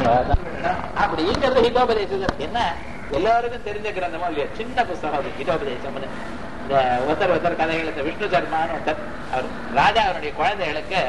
அப்படிங்கிறது ஹிதோபதேசம் என்ன எல்லாருக்கும் தெரிஞ்ச கிரந்தமோ இல்லையா சின்ன புஸ்தகம் அது ஹிதோபதேசம்னு இந்த ஒருத்தர் ஒருத்தர் கதைகளுக்கு விஷ்ணு சர்மான்னு ஒருத்தர் அவர் ராஜா அவருடைய குழந்தைகளுக்கு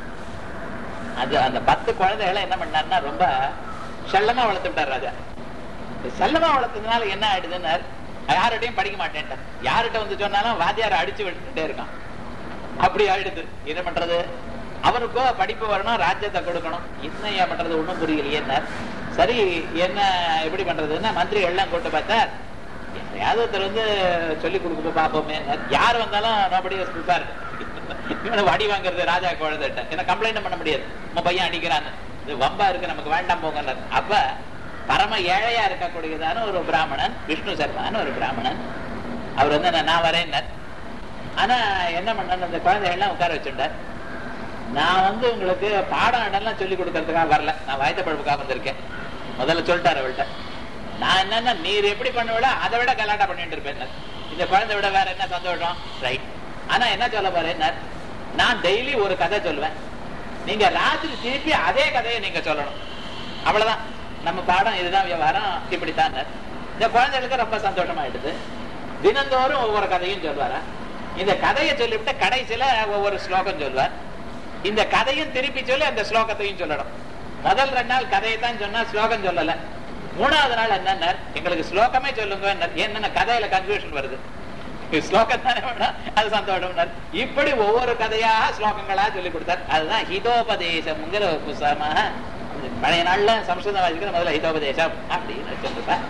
அது அந்த பத்து குழந்தைகளை என்ன பண்ணாருன்னா ரொம்ப செல்லமா வளர்த்து விட்டார் ராஜா இந்த செல்லமா வளர்த்ததுனால என்ன ஆயிடுதுன்னு யார்கிட்டயும் படிக்க மாட்டேன்ட்டார் யார்கிட்ட வந்து சொன்னாலும் வாத்தியாரை அடிச்சு விட்டுட்டே இருக்கான் அப்படி ஆயிடுது என்ன பண்றது அவனுக்கோ படிப்பு வரணும் ராஜ்யத்தை கொடுக்கணும் என்ன ஏன் பண்றது ஒண்ணும் புரியலையே சரி என்ன எப்படி பண்றதுன்னா மந்திரி எல்லாம் கூட்டு பார்த்தார் யாராவது ஒருத்தர் வந்து சொல்லி கொடுக்க பார்ப்போமே யார் வந்தாலும் நோபடி ப்ரிப்பேர் இவனை வடி வாங்குறது ராஜா குழந்தைட்ட என்ன கம்ப்ளைண்ட் பண்ண முடியாது உன் பையன் அடிக்கிறான்னு இது வம்பா இருக்கு நமக்கு வேண்டாம் போங்க அப்ப பரம ஏழையா இருக்கக்கூடியதான ஒரு பிராமணன் விஷ்ணு சர்மான்னு ஒரு பிராமணன் அவர் வந்து நான் நான் வரேன் ஆனா என்ன பண்ண அந்த குழந்தைகள்லாம் உட்கார வச்சுட்டார் நான் வந்து உங்களுக்கு பாடம் இடம்லாம் சொல்லி கொடுக்கறதுக்காக வரல நான் வாய்த்த பழப்புக்காக வந்திருக்கேன் முதல்ல சொல்லிட்டாரு அவள்கிட்ட நான் என்னன்னா நீர் எப்படி பண்ணுவல அதை விட கலாட்டா பண்ணிட்டு இருப்பேன் இந்த குழந்தை விட வேற என்ன சந்தோஷம் ரைட் ஆனா என்ன சொல்ல போறேன் நான் டெய்லி ஒரு கதை சொல்லுவேன் நீங்க ராத்திரி திருப்பி அதே கதையை நீங்க சொல்லணும் அவ்வளவுதான் நம்ம பாடம் இதுதான் விவகாரம் இப்படித்தான் இந்த குழந்தைகளுக்கு ரொம்ப சந்தோஷமாயிடுது தினந்தோறும் ஒவ்வொரு கதையும் சொல்வாரா இந்த கதையை சொல்லிவிட்டு கடைசியில ஒவ்வொரு ஸ்லோகம் சொல்வார் இந்த கதையும் திருப்பி சொல்லி அந்த ஸ்லோகத்தையும் சொல்லணும் முதல் ரெண்டு நாள் கதையை தான் சொன்னா ஸ்லோகம் சொல்லல மூணாவது நாள் என்னன்னா எங்களுக்கு ஸ்லோகமே சொல்லுங்க என்னென்ன கதையில கன்ஃபியூஷன் வருது ஸ்லோகம் தானே வேணும் அது சந்தோஷம் இப்படி ஒவ்வொரு கதையா ஸ்லோகங்களா சொல்லி கொடுத்தார் அதுதான் ஹிதோபதேசம்ங்கிற ஒரு புஸ்தகமாக பழைய நாள்ல சம்ஸ்கிருதம் வாசிக்கிற முதல்ல ஹிதோபதேசம் அப்படின்னு சொல்லிருப்பார்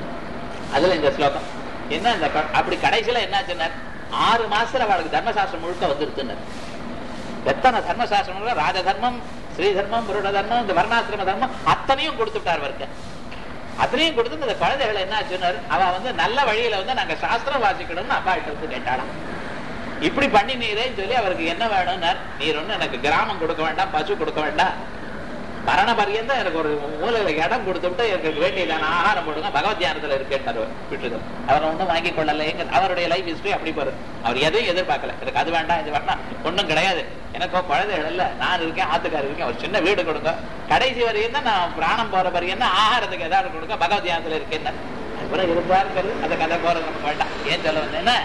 அதுல இந்த ஸ்லோகம் என்ன இந்த அப்படி கடைசியில என்ன சொன்னார் ஆறு மாசத்துல அவளுக்கு தர்மசாஸ்திரம் முழுக்க வந்துருத்துனர் எத்தனை தர்மசாஸ்திரம் ராஜ தர்மம் ஸ்ரீ தர்மம் புருட தர்மம் இந்த வர்ணாசிரம தர்மம் அத்தனையும் கொடுத்துட்டார் அவருக்கு அத்தனையும் கொடுத்து இந்த குழந்தைகள் என்ன சொன்னார் அவ வந்து நல்ல வழியில வந்து நாங்க சாஸ்திரம் வாசிக்கணும்னு அப்பா கிட்ட வந்து கேட்டாளாம் இப்படி பண்ணி நீரேன்னு சொல்லி அவருக்கு என்ன வேணும்னார் நீர் ஒண்ணு எனக்கு கிராமம் கொடுக்க வேண்டாம் பசு கொடுக்க வேண்டாம் மரண பரியந்தம் எனக்கு ஒரு மூலையில இடம் கொடுத்துட்டு எனக்கு வேண்டியதான ஆகாரம் போடுங்க பகவத் தியானத்துல இருக்கேன் விட்டுது அவர் ஒன்றும் வாங்கி கொள்ளல அவருடைய லைஃப் ஹிஸ்டரி அப்படி போறது அவர் எதையும் எதிர்பார்க்கல எனக்கு அது வேண்டாம் இது வேண்டாம் ஒன்றும் கிடையாது எனக்கோ குழந்தைகள் இல்ல நான் இருக்கேன் ஆத்துக்கார் இருக்கேன் ஒரு சின்ன வீடு கொடுங்க கடைசி வரையும் தான் நான் பிராணம் போற வரையும் தான் ஆகாரத்துக்கு ஏதாவது கொடுங்க பகவத் தியானத்துல இருக்கேன் அப்புறம் இருந்தாருங்கிறது அந்த கதை போறது நமக்கு வேண்டாம் ஏன் சொல்ல வந்தேன்னா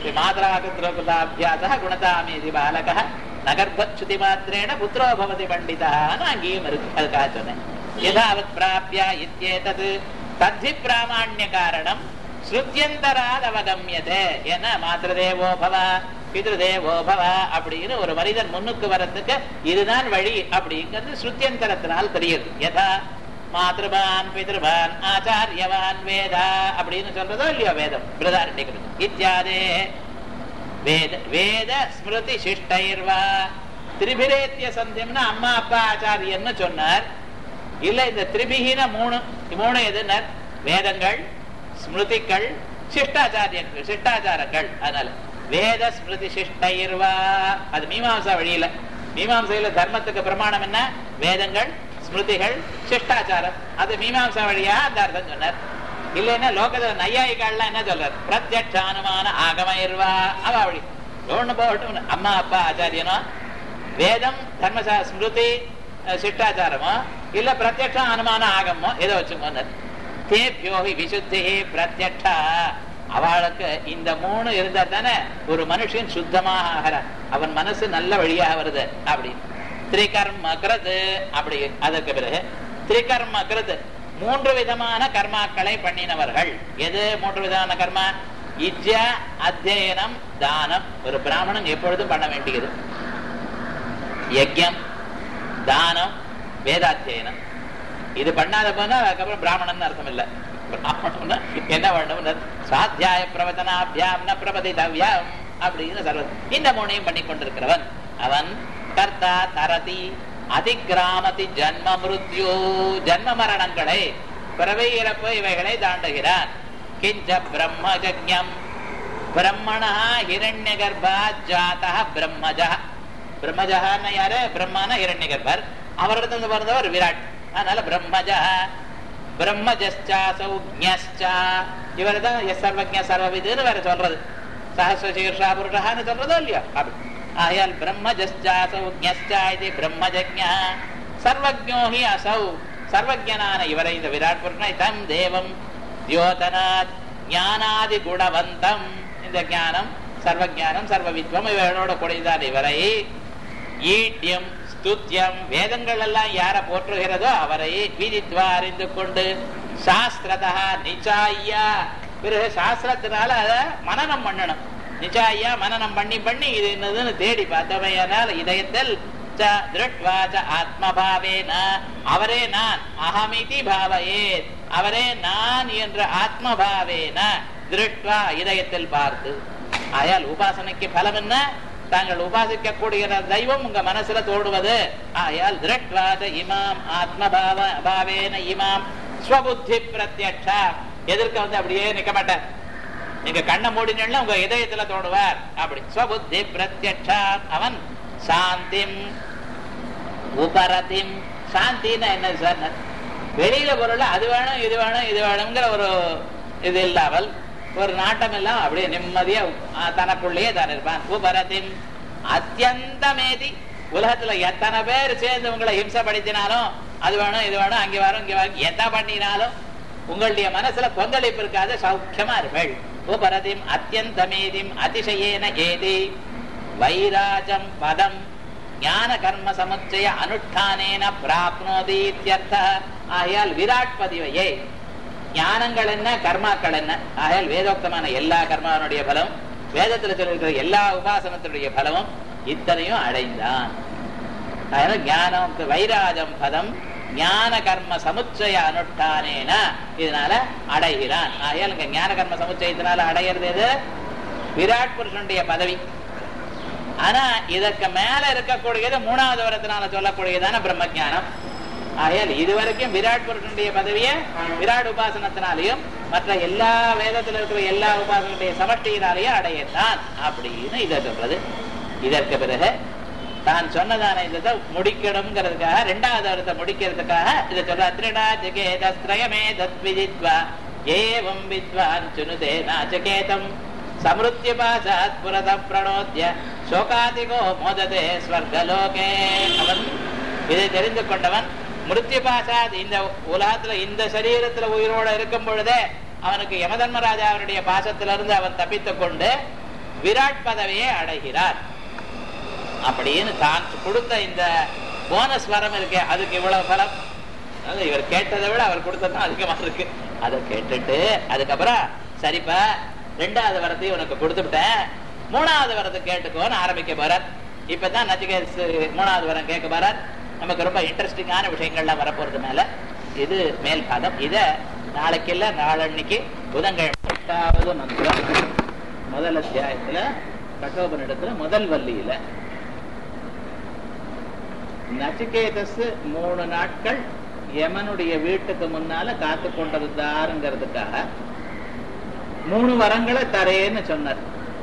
மாதராகுத்திரகுலாபியாச குணதாமேதி பாலக நகர்பச்சுதி மாத்திரேன புத்திரோ பவதி பண்டிதான்னு அங்கேயும் இருக்கு அதுக்காக சொன்னேன் யதாவத் பிராபிய இத்தியேதது தத்தி பிராமாண்ய காரணம் ஸ்ருத்தியந்தராத் அவகமியதே ஏன்னா மாத்திருதேவோ பவ பிதிருதேவோ பவ அப்படின்னு ஒரு மனிதன் முன்னுக்கு வரத்துக்கு இதுதான் வழி அப்படிங்கிறது ஸ்ருத்தியந்தரத்தினால் தெரியுது யதா மாத்ருபான் பிதிருபான் ஆச்சாரியவான் வேதா அப்படின்னு சொல்றதோ இல்லையோ வேதம் பிரதாரண்யம் இத்தியாதே வேத வேத ஸ்மிருதி சிஷ்டைர்வா திரிபிரேத்திய சந்தியம்னா அம்மா அப்பா ஆச்சாரியன்னு சொன்னார் இல்ல இந்த திரிபிகின மூணு மூணு எதுனர் வேதங்கள் ஸ்மிருதிகள் சிஷ்டாச்சாரியங்கள் சிஷ்டாச்சாரங்கள் அதனால வேத ஸ்மிருதி சிஷ்டைர்வா அது மீமாம்சா வழியில மீமாம்சையில தர்மத்துக்கு பிரமாணம் என்ன வேதங்கள் ஸ்மிருதிகள் சிஷ்டாச்சாரம் அது மீமாம்சா வழியா அந்த அர்த்தம் சொன்னார் இல்லைன்னா லோகத்துல நையாயிகள்லாம் என்ன சொல்றாரு பிரத்யட்ச அனுமான ஆகமயிர்வா அவ அப்படி ஒண்ணு போகட்டும் அம்மா அப்பா ஆச்சாரியனோ வேதம் தர்மசா ஸ்மிருதி சிஷ்டாச்சாரமோ இல்ல பிரத்யட்ச அனுமான ஆகமோ எதை வச்சுக்கோன்னு தேபியோகி விசுத்தி பிரத்யட்சா அவளுக்கு இந்த மூணு இருந்தா தானே ஒரு மனுஷன் சுத்தமாக ஆகிறான் அவன் மனசு நல்ல வழியாக வருது அப்படி திரிகர்ம கிருது அப்படி அதற்கு பிறகு திரிகர்ம கிருது மூன்று விதமான கர்மாக்களை பண்ணினவர்கள் எது மூன்று விதமான கர்மா இஜ்ஜா அத்தியனம் தானம் ஒரு பிராமணன் எப்பொழுதும் பண்ண வேண்டியது யஜ்யம் தானம் வேதாத்தியனம் இது பண்ணாத போனா அதுக்கப்புறம் பிராமணன் அர்த்தம் இல்லை பிராமணன் என்ன வேண்டும் சாத்தியாய பிரவச்சனாபியாம் ந பிரபதிதவ்யம் அப்படின்னு சர்வ இந்த மூணையும் பண்ணி கொண்டிருக்கிறவன் அவன் கர்த்தா தரதி அதிகிராமதி ஜன்ம மிருத்யு ஜன்ம மரணங்களை பிறவை இறப்பு இவைகளை தாண்டுகிறான் கிஞ்ச பிரம்மஜம் பிரம்மணா ஹிரண்ய கர்ப்பா ஜாதா பிரம்மஜா பிரம்மஜான்னு யாரு பிரம்மான ஹிரண்ய கர்ப்பர் அவரிடத்துல பிறந்தவர் விராட் அதனால பிரம்மஜா பிரம்மஜஸ்சா ஜ்ஞா இவர் தான் எஸ் சர்வஜ சர்வவிதுன்னு வேற சொல்றது சஹசிர சீர்ஷா புருஷான்னு சொல்றதோ இல்லையா அப்படி ஆயால் பிரம்மஜஸ்சா ஜ்ஞா இது பிரம்மஜஜா சர்வஜோ ஹி அசௌ சர்வஜனான இவரை இந்த விராட் புருஷனை தம் தேவம் தியோதனாத் ஞானாதி குணவந்தம் இந்த ஞானம் சர்வ ஞானம் சர்வ வித்வம் இவனோட கூடியதான் இவரை ஈட்டியம் ஸ்துத்தியம் வேதங்கள் எல்லாம் யார போற்றுகிறதோ அவரை விதித்வா அறிந்து கொண்டு சாஸ்திரதா நிச்சாய்யா பிறகு சாஸ்திரத்தினால அதை மனனம் பண்ணணும் நிச்சாய்யா மனனம் பண்ணி பண்ணி இது என்னதுன்னு தேடி பார்த்தவையானால் இதயத்தில் ச திருட்வா ச ஆத்மபாவேன அவரே நான் அகமிதி பாவையேத் அவரே நான் என்ற ஆத்மபாவேன திருட்வா இதயத்தில் பார்த்து ஆயால் உபாசனைக்கு பலம் என்ன தாங்கள் உபாசிக்க கூடிய தெய்வம் உங்க மனசுல தோடுவது ஆயால் திருட்வாத இமாம் ஆத்மபாவ பாவேன இமாம் ஸ்வபுத்தி பிரத்யட்சா எதிர்க்க வந்து அப்படியே நிக்க மாட்டார் நீங்க கண்ணை மூடினா உங்க இதயத்துல தோடுவார் அப்படி ஸ்வபுத்தி பிரத்யட்சா அவன் சாந்திம் உபரதிம் சாந்தின்னா என்ன சார் வெளியில பொருள் அது வேணும் இது வேணும் இது வேணுங்கிற ஒரு இது இல்லாமல் ஒரு நாட்டம் எல்லாம் அப்படியே நிம்மதியா ஆ, தனக்குள்ளேயே தான் இருப்பான் உபரதிம் அத்தியந்தமேதி உலகத்துல எத்தனை பேர் சேர்ந்து உங்களை ஹிம்சப்படுத்தினாலும் அது வேணும் இது வேணும் அங்க வரும் இங்க வரும் எதை பண்ணினாலும் உங்களுடைய மனசுல கொந்தளிப்பு இருக்காது சௌக்கியமா இருப்பள் உபரதிம் அத்தியந்தமேதிம் அதிசயேன ஏதி வைராஜம் பதம் ஞான கர்ம சமுச்சய அனுஷ்டானேன பிராப்னோதி இத்யர்த்தः. ஆகையால் விராட் பதிவையே ஞானங்கள் என்ன கர்மாக்கள் என்ன ஆகையால் வேதோக்தமான எல்லா கர்மாவனுடைய பலம் வேதத்துல சொல்லிருக்கிற எல்லா உபாசனத்தினுடைய பலமும் இத்தனையும் அடைந்தான் அதனால ஞானம் வைராஜம் பதம் ஞான கர்ம சமுச்சய அனுஷ்டானேன இதனால அடைகிறான் ஆகையால் இங்க ஞான கர்ம சமுச்சயத்தினால அடையிறது எது விராட் புருஷனுடைய பதவி ஆனா இதற்கு மேல இருக்கக்கூடியது மூணாவது வரத்தினால சொல்லக்கூடியதான பிரம்ம ஞானம் ஆகையால் இதுவரைக்கும் விராட் புருஷனுடைய பதவியை விராட் உபாசனத்தினாலையும் மற்ற எல்லா வேதத்தில் இருக்கிற எல்லா உபாசனுடைய சமஷ்டியினாலேயும் அடையத்தான் அப்படின்னு இதை சொல்றது இதற்கு பிறகு தான் சொன்னதான இதை முடிக்கணுங்கிறதுக்காக ரெண்டாவது அர்த்தத்தை முடிக்கிறதுக்காக இதை சொல்ற திருடா ஜகேதஸ்திரயமே தத்விதித்வா ஏவம் வித்வான் சுனுதே நாச்சகேதம் சமிருத்தியபாசாத் புரத பிரணோத்ய சோகாதிகோ மோததே ஸ்வர்கலோகே அவன் இதை தெரிந்து கொண்டவன் மிருத்யுபாசாத் இந்த உலகத்துல இந்த சரீரத்துல உயிரோட இருக்கும் பொழுதே அவனுக்கு யமதர்மராஜாவுடைய பாசத்திலிருந்து அவன் தப்பித்துக் கொண்டு விராட் பதவியை அடைகிறார் அப்படின்னு தான் கொடுத்த இந்த போனஸ் வரம் இருக்கே அதுக்கு இவ்வளவு பலம் அதாவது இவர் கேட்டதை விட அவர் கொடுத்ததும் அதிகமா இருக்கு அதை கேட்டுட்டு அதுக்கப்புறம் சரிப்பா ரெண்டாவது வரத்தையும் உனக்கு கொடுத்துட்டேன் மூணாவது வரத்தை கேட்டுக்கோன்னு ஆரம்பிக்க போறார் இப்பதான் நச்சிகேஸ் மூணாவது வரம் கேட்க போறார் நமக்கு ரொம்ப இன்ட்ரெஸ்டிங்கான விஷயங்கள்லாம் வரப்போறதுனால இது மேல் பாதம் இத நாளைக்கு இல்ல நாளன்னைக்கு புதன்கிழமை எட்டாவது மந்திரம் முதல் அத்தியாயத்துல கட்டோபனிடத்துல முதல் வள்ளியில நச்சிகேதஸ் மூணு நாட்கள் யமனுடைய வீட்டுக்கு முன்னால காத்து கொண்டிருந்தாருங்கிறதுக்காக மூணு வரங்களை தரேன்னு சொன்னார்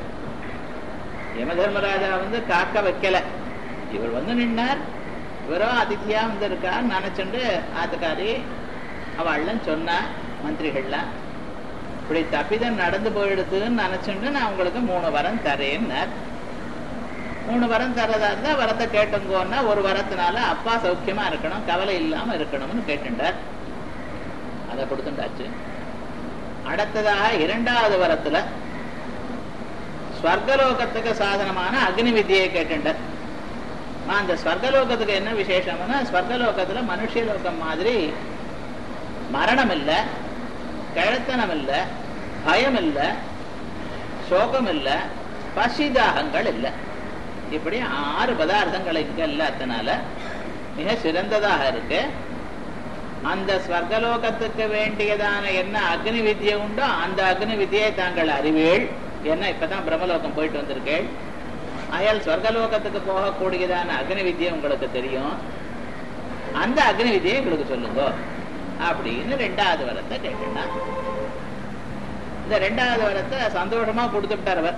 யம தர்மராஜா வந்து காக்க வைக்கல இவர் வந்து நின்னார் இவரோ அதித்தியா வந்து இருக்கார் நினைச்சுண்டு ஆத்துக்காரி அவள்லாம் சொன்னா மந்திரிகள்லாம் இப்படி தப்பிதம் நடந்து போயிடுதுன்னு நினைச்சுண்டு நான் உங்களுக்கு மூணு வரம் தரேன்னார் மூணு வரம் தரதா இருந்தா வரத்தை கேட்டுங்கோன்னா ஒரு வரத்தினால அப்பா சௌக்கியமா இருக்கணும் கவலை இல்லாம இருக்கணும்னு கேட்டுட்டார் அதை கொடுத்துட்டாச்சு அடுத்ததாக இரண்டாவது வரத்துல ஸ்வர்கலோகத்துக்கு சாதனமான அக்னி வித்தியை கேட்டுட்டார் நான் அந்த ஸ்வர்கலோகத்துக்கு என்ன விசேஷம்னா ஸ்வர்கலோகத்துல மனுஷலோகம் மாதிரி மரணம் இல்லை கிழத்தனம் இல்லை பயம் இல்லை சோகம் இல்லை பசிதாகங்கள் இல்லை இப்படி ஆறு பதார்த்தங்கள் இங்க இல்லாதனால மிக சிறந்ததாக இருக்கு அந்த ஸ்வர்கலோகத்துக்கு வேண்டியதான என்ன அக்னி வித்தியை உண்டோ அந்த அக்னி வித்தியை தாங்கள் அறிவீள் என்ன இப்பதான் பிரம்மலோகம் போயிட்டு வந்திருக்கேள் அயல் ஸ்வர்கலோகத்துக்கு போகக்கூடியதான அக்னி வித்தியை உங்களுக்கு தெரியும் அந்த அக்னி வித்தியை உங்களுக்கு சொல்லுங்க அப்படின்னு ரெண்டாவது வரத்தை கேட்டுனா இந்த ரெண்டாவது வரத்தை சந்தோஷமா கொடுத்துட்டார் அவர்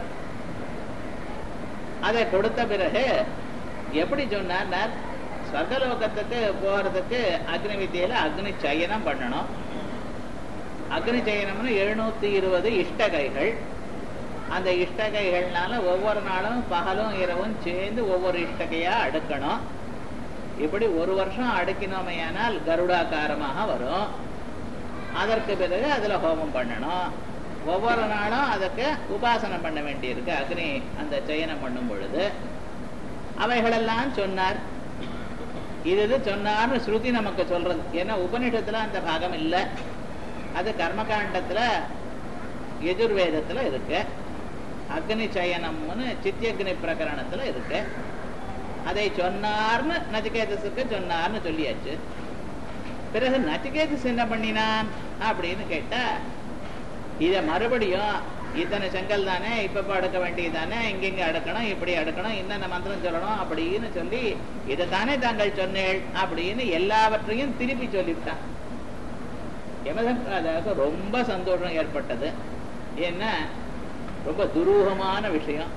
அதை கொடுத்த பிறகு எப்படி சொன்னார் ஸ்வர்கலோகத்துக்கு போறதுக்கு அக்னி வித்தியில அக்னி சயனம் பண்ணணும் அக்னி சயனம்னு எழுநூத்தி இருபது இஷ்டகைகள் அந்த இஷ்டகைகள்னால ஒவ்வொரு நாளும் பகலும் இரவும் சேர்ந்து ஒவ்வொரு இஷ்டகையா அடுக்கணும் இப்படி ஒரு வருஷம் அடுக்கினோமையானால் கருடாகாரமாக வரும் அதற்கு பிறகு அதுல ஹோமம் பண்ணணும் ஒவ்வொரு நாளும் அதுக்கு உபாசனம் பண்ண வேண்டியிருக்கு அக்னி அந்த சயனம் பண்ணும் பொழுது அவைகளெல்லாம் சொன்னார் இது இது சொன்னார்னு ஸ்ருதி நமக்கு சொல்றது ஏன்னா உபநிஷத்துல அந்த பாகம் இல்லை அது கர்மகாண்டத்துல எஜுர்வேதத்துல இருக்கு அக்னி சயனம்னு சித்தியக்னி பிரகரணத்துல இருக்கு அதை சொன்னார்னு நச்சிகேதஸுக்கு சொன்னார்னு சொல்லியாச்சு பிறகு நச்சிகேதஸ் என்ன பண்ணினான் அப்படின்னு கேட்டா இத மறுபடியும் இத்தனை செங்கல் தானே இப்ப அடுக்க வேண்டியதானே இங்கிங்க அடுக்கணும் இப்படி அடுக்கணும் என்னென்ன மந்திரம் சொல்லணும் அப்படின்னு சொல்லி இதைத்தானே தாங்கள் சொன்னேள் அப்படின்னு எல்லாவற்றையும் திருப்பி சொல்லிவிட்டான் யமதர்மராஜாவுக்கு ரொம்ப சந்தோஷம் ஏற்பட்டது ஏன்னா ரொம்ப துரூகமான விஷயம்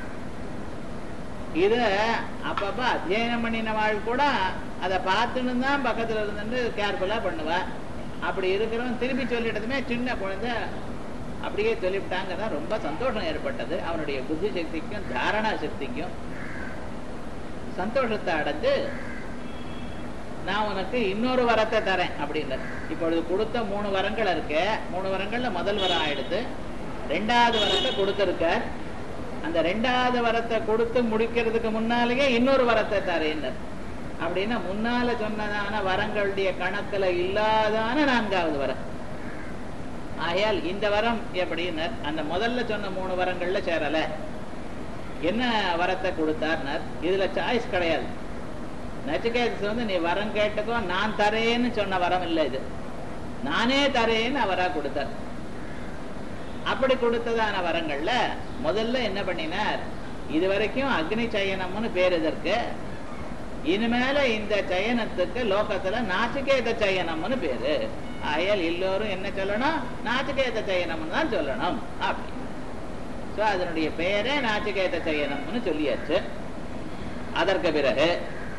இத அப்பப்ப அத்தியனம் பண்ணினவாள் கூட அதை பார்த்துன்னு தான் பக்கத்துல இருந்துட்டு கேர்ஃபுல்லா பண்ணுவா அப்படி இருக்கிறவன் திருப்பி சொல்லிட்டதுமே சின்ன குழந்தை அப்படியே சொல்லிவிட்டாங்கன்னா ரொம்ப சந்தோஷம் ஏற்பட்டது அவனுடைய புத்தி சக்திக்கும் தாரணா சக்திக்கும் சந்தோஷத்தை அடைஞ்சு நான் உனக்கு இன்னொரு வரத்தை தரேன் அப்படின்னாரு இப்பொழுது கொடுத்த மூணு வரங்கள் இருக்கு மூணு வரங்கள்ல முதல் வரம் ஆயிடுத்து ரெண்டாவது வரத்தை கொடுத்திருக்கார் அந்த ரெண்டாவது வரத்தை கொடுத்து முடிக்கிறதுக்கு முன்னாலேயே இன்னொரு வரத்தை தரேன்னார் அப்படின்னா முன்னால சொன்னதான வரங்களுடைய கணக்குல இல்லாதான நான்காவது வரம் ஆகையால் இந்த வரம் எப்படின்னார் அந்த முதல்ல சொன்ன மூணு வரங்கள்ல சேரல என்ன வரத்தை கொடுத்தார்னார் இதுல சாய்ஸ் கிடையாது நச்சிகேதஸ் வந்து நீ வரம் கேட்டுக்கோ நான் தரேன்னு சொன்ன வரம் இல்லை இது நானே தரேன்னு அவரா கொடுத்தார் அப்படி கொடுத்ததான வரங்கள்ல முதல்ல என்ன பண்ணினார் இது வரைக்கும் அக்னி சயனம்னு பேர் இதற்கு இனிமேல இந்த சயனத்துக்கு லோகத்துல நாச்சிகேத சயனம்னு பேரு ஆயால் எல்லோரும் என்ன சொல்லணும் நாச்சிகேத சயனம்னு தான் சொல்லணும் அப்படி சோ அதனுடைய பெயரே நாச்சிகேத சயனம்னு சொல்லியாச்சு அதற்கு பிறகு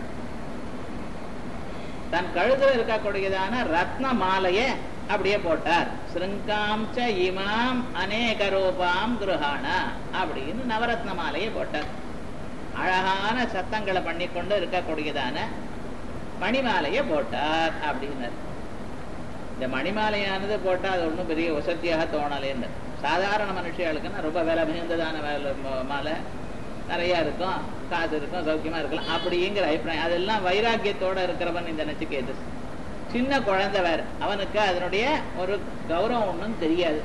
தன் கழுத்துல இருக்கக்கூடியதான ரத்ன மாலைய அப்படியே போட்டார் சிருங்காம் ச இமாம் அநேக ரூபாம் குருஹான அப்படின்னு நவரத்ன மாலையை போட்டார் அழகான சத்தங்களை பண்ணிக்கொண்டு இருக்கக்கூடியதான மணிமாலையை போட்டார் அப்படின்னார் இந்த மணிமாலையானது போட்டா அது ஒன்றும் பெரிய வசதியாக தோணலைன்னு சாதாரண மனுஷியாளுக்குன்னா ரொம்ப விலை மிகுந்ததான வேலை மாலை நிறைய இருக்கும் காசு இருக்கும் சௌக்கியமா இருக்கலாம் அப்படிங்கிற அபிப்பிராயம் அதெல்லாம் வைராக்கியத்தோட இருக்கிறவன் இந்த நச்சிகேது சின்ன குழந்தை வேற அவனுக்கு அதனுடைய ஒரு கௌரவம் ஒன்றும் தெரியாது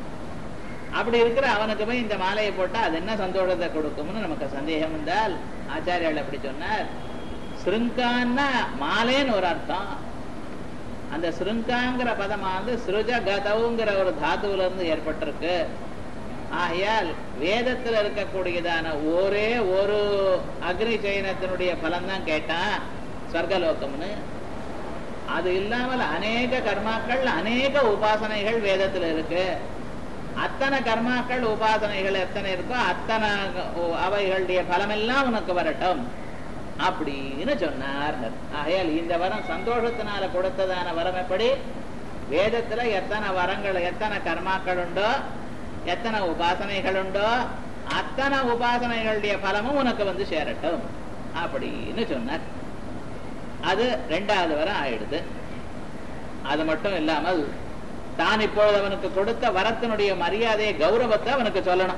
அப்படி இருக்கிற அவனுக்கு போய் இந்த மாலையை போட்டா அது என்ன சந்தோஷத்தை கொடுக்கும்னு நமக்கு சந்தேகம் இருந்தால் ஆச்சாரியால் அப்படி சொன்னார் சிருங்கான்னா மாலைன்னு ஒரு அர்த்தம் அந்த சிருங்காங்கிற பதமானது சிருஜ கதவுங்கிற ஒரு தாத்துவில இருந்து ஏற்பட்டிருக்கு ஆகையால் வேதத்துல இருக்கக்கூடியதான ஒரே ஒரு அக்னி சயனத்தினுடைய பலன் தான் கேட்டான் ஸ்வர்கலோகம்னு அது இல்லாமல் அநேக கர்மாக்கள் அநேக உபாசனைகள் வேதத்துல இருக்கு அத்தனை கர்மாக்கள் உபாசனைகள் எத்தனை இருக்கோ அத்தனை அவைகளுடைய பலமெல்லாம் உனக்கு வரட்டும் அப்படின்னு சொன்னார் ஆகையால் இந்த வரம் சந்தோஷத்தினால கொடுத்ததான வரம் எப்படி வேதத்துல எத்தனை வரங்கள் எத்தனை கர்மாக்கள் உண்டோ எத்தனை உபாசனைகள் உண்டோ அத்தனை உபாசனைகளுடைய பலமும் உனக்கு வந்து சேரட்டும் அப்படின்னு சொன்னார் அது ரெண்டாவது வரம் ஆயிடுது அது மட்டும் இல்லாமல் தான் இப்பொழுது அவனுக்கு கொடுத்த வரத்தினுடைய மரியாதையை கௌரவத்தை அவனுக்கு சொல்லணும்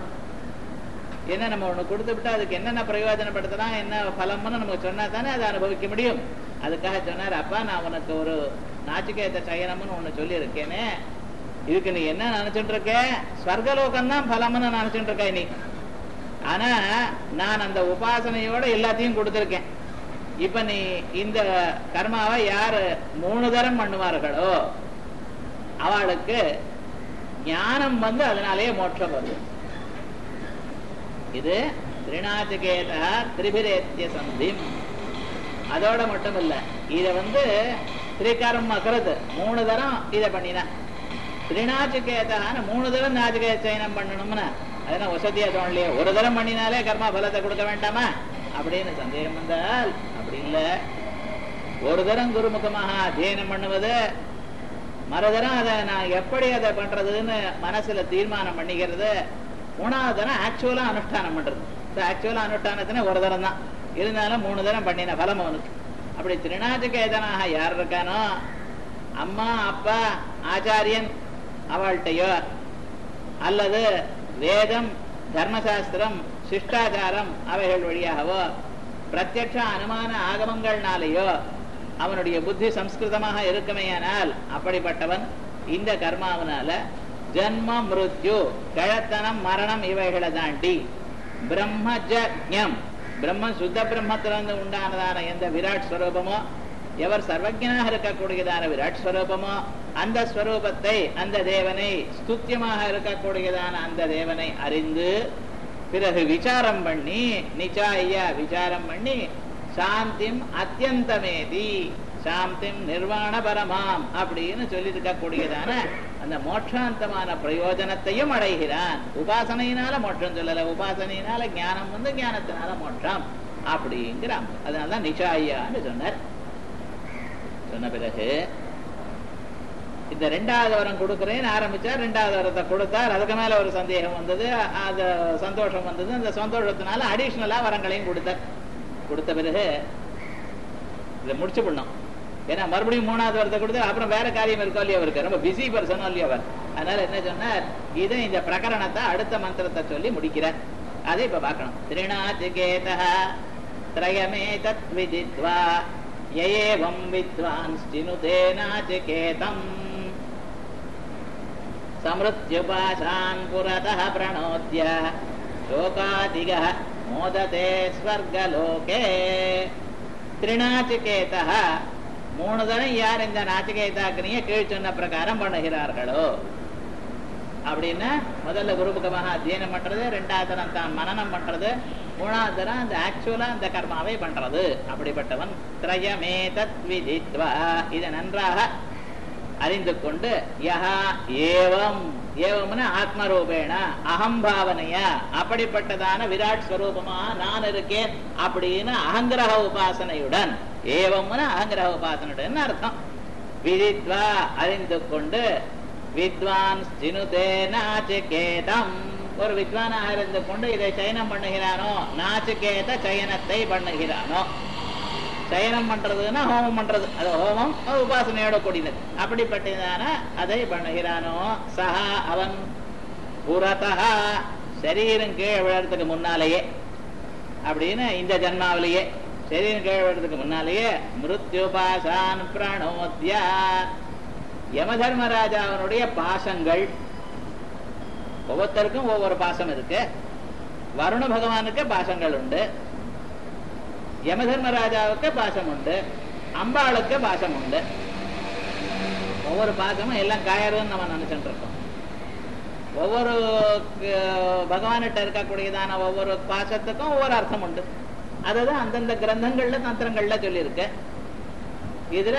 என்ன நம்ம ஒண்ணு கொடுத்து விட்டா அதுக்கு என்னென்ன பிரயோஜனப்படுத்தலாம் என்ன பலம்னு நமக்கு சொன்னா தானே அதை அனுபவிக்க முடியும் அதுக்காக சொன்னார் அப்பா நான் உனக்கு ஒரு நாச்சிகேத்த சயனம்னு ஒண்ணு சொல்லி இருக்கேனே இதுக்கு நீ என்ன நினைச்சுட்டு இருக்க ஸ்வர்கலோகம் தான் பலம்னு நினைச்சுட்டு இருக்க நீ ஆனா நான் அந்த உபாசனையோட எல்லாத்தையும் கொடுத்திருக்கேன் இப்ப நீ இந்த கர்மாவை யாரு மூணு தரம் பண்ணுவார்களோ அவளுக்கு ஞானம் வந்து அதனாலேயே மோட்சம் வருது இது திரிநாச்சிகேதா திரிபிரேத்திய சந்திம் அதோட மட்டும் இல்ல இத வந்து திரிகரம் அக்கிறது மூணு தரம் இத பண்ணினா திரிநாச்சிகேதான்னு மூணு தரம் நாச்சிகேத சயனம் பண்ணணும்னா அதெல்லாம் வசதியா தோணலையே ஒரு தரம் பண்ணினாலே கர்மா பலத்தை கொடுக்க வேண்டாமா அப்படின்னு சந்தேகம் வந்தால் அப்படி இல்ல ஒரு தரம் குருமுகமாக அத்தியனம் பண்ணுவது மறுதரம் அதை நான் எப்படி அதை பண்றதுன்னு மனசுல தீர்மானம் பண்ணிக்கிறது மூணாவது தரம் ஆக்சுவலா அனுஷ்டானம் பண்றது ஆக்சுவலா அனுஷ்டானத்தின ஒரு தரம் தான் இருந்தாலும் மூணு தரம் பண்ணின பலம் அவனுக்கு அப்படி திருநாச்சிகேதனாக யார் இருக்கானோ அம்மா அப்பா ஆச்சாரியன் அவள்கிட்டயோ அல்லது வேதம் தர்மசாஸ்திரம் சிஷ்டாச்சாரம் அவைகள் வழியாகவோ பிரத்யட்ச அனுமான ஆகமங்கள்னாலேயோ அவனுடைய புத்தி சம்ஸ்கிருதமாக இருக்குமேயானால் அப்படிப்பட்டவன் இந்த கர்மாவனால ஜன்ம மிருத்யு கிழத்தனம் மரணம் இவைகளை தாண்டி பிரம்மஜம் பிரம்ம சுத்த பிரம்மத்திலிருந்து உண்டானதான எந்த விராட் ஸ்வரூபமோ எவர் சர்வஜனாக இருக்கக்கூடியதான விராட் ஸ்வரூபமோ அந்த ஸ்வரூபத்தை அந்த தேவனை ஸ்துத்தியமாக இருக்கக்கூடியதான அந்த தேவனை அறிந்து பிறகு விசாரம் பண்ணி நிச்சாய விசாரம் பண்ணி சாந்திம் அத்தியந்தமேதி சாந்திம் நிர்வாண பரமாம் அப்படின்னு சொல்லியிருக்க கூடியதான அந்த மோட்சாந்தமான பிரயோஜனத்தையும் அடைகிறான் உபாசனையினால மோட்சம் சொல்லல உபாசனையினால ஞானம் வந்து ஞானத்தினால மோட்சம் அப்படிங்கிறான் அதனாலதான் நிச்சாயான்னு சொன்னார் சொன்ன பிறகு இந்த ரெண்டாவது வரம் கொடுக்குறேன்னு ஆரம்பிச்சார் ரெண்டாவது வரத்தை கொடுத்தார் அதுக்கு மேல ஒரு சந்தேகம் வந்தது அது சந்தோஷம் வந்தது அந்த சந்தோஷத்தினால அடிஷ்னலா வரங்களையும் கொடுத்தார் கொடுத்த பிறகு இதை முடிச்சு பண்ணோம் ஏன்னா மறுபடியும் மூணாவது வரத்தை கொடுத்து அப்புறம் வேற காரியம் இருக்கோ இல்லையோ அவருக்கு ரொம்ப பிஸி பர்சனோ இல்லையோ அவர் அதனால என்ன சொன்னார் இதை இந்த பிரகரணத்தை அடுத்த மந்திரத்தை சொல்லி முடிக்கிறார் அதை இப்ப பார்க்கணும் திருநாச்சிகேத திரயமே தத் விதித்வா ஏவம் வித்வான் ஸ்டினுதே நாச்சிகேதம் समृत्युपाशान् पुरतः प्रणोद्य शोकादिगः मोदते स्वर्गलोके திருநாச்சிகேதா மூணு தரம் யார் இந்த நாச்சிகேதாக்கினிய கீழ் சொன்ன பிரகாரம் பண்ணுகிறார்களோ அப்படின்னா முதல்ல குருமுகமாக அத்தியனம் பண்றது ரெண்டாவது தரம் தான் மனநம் பண்றது மூணாவது தரம் அந்த ஆக்சுவலா அந்த கர்மாவை பண்றது அப்படிப்பட்டவன் திரயமே தத் விதித்வா இதை நன்றாக அறிந்து கொண்டு யஹா ஏவம் ஏவம்னா ஆத்மரூபேண அகம்பாவனையா அப்படிப்பட்டதான விராட் ஸ்வரூபமா நான் இருக்கேன் அப்படின்னு அகங்கிரக உபாசனையுடன் ஏவம்னா அகங்கிரக உபாசனையுடன் அர்த்தம் விதித்வா அறிந்து கொண்டு வித்வான் சினுதே நாச்சிகேதம் ஒரு வித்வானாக இருந்து கொண்டு இதை சயனம் பண்ணுகிறானோ நாச்சிகேத சயனத்தை பண்ணுகிறானோ சயனம் பண்றதுன்னா ஹோமம் பண்றது அது ஹோமம் அது உபாசனையோட கூடினது அப்படிப்பட்டதான அதை பண்ணுகிறானோ சஹா அவன் புறத்தா சரீரம் கீழே விழறதுக்கு முன்னாலேயே அப்படின்னு இந்த ஜன்மாவிலேயே சரீரம் கீழே விழறதுக்கு முன்னாலேயே மிருத்யுபாசான் பிரணோத்யா யமதர்மராஜா அவனுடைய பாசங்கள் ஒவ்வொருத்தருக்கும் ஒவ்வொரு பாசம் இருக்கு வருண பகவானுக்கு பாசங்கள் உண்டு யமதர்மராஜாவுக்கு பாசம் உண்டு அம்பாளுக்கு பாசம் உண்டு ஒவ்வொரு பாசமும் எல்லாம் காயறதுன்னு நம்ம நினைச்சுட்டு இருக்கோம் ஒவ்வொரு பகவான்கிட்ட இருக்கக்கூடியதான ஒவ்வொரு பாசத்துக்கும் ஒவ்வொரு அர்த்தம் உண்டு அதுதான் அந்தந்த கிரந்தங்கள்ல தந்திரங்கள்ல சொல்லியிருக்கு இதுல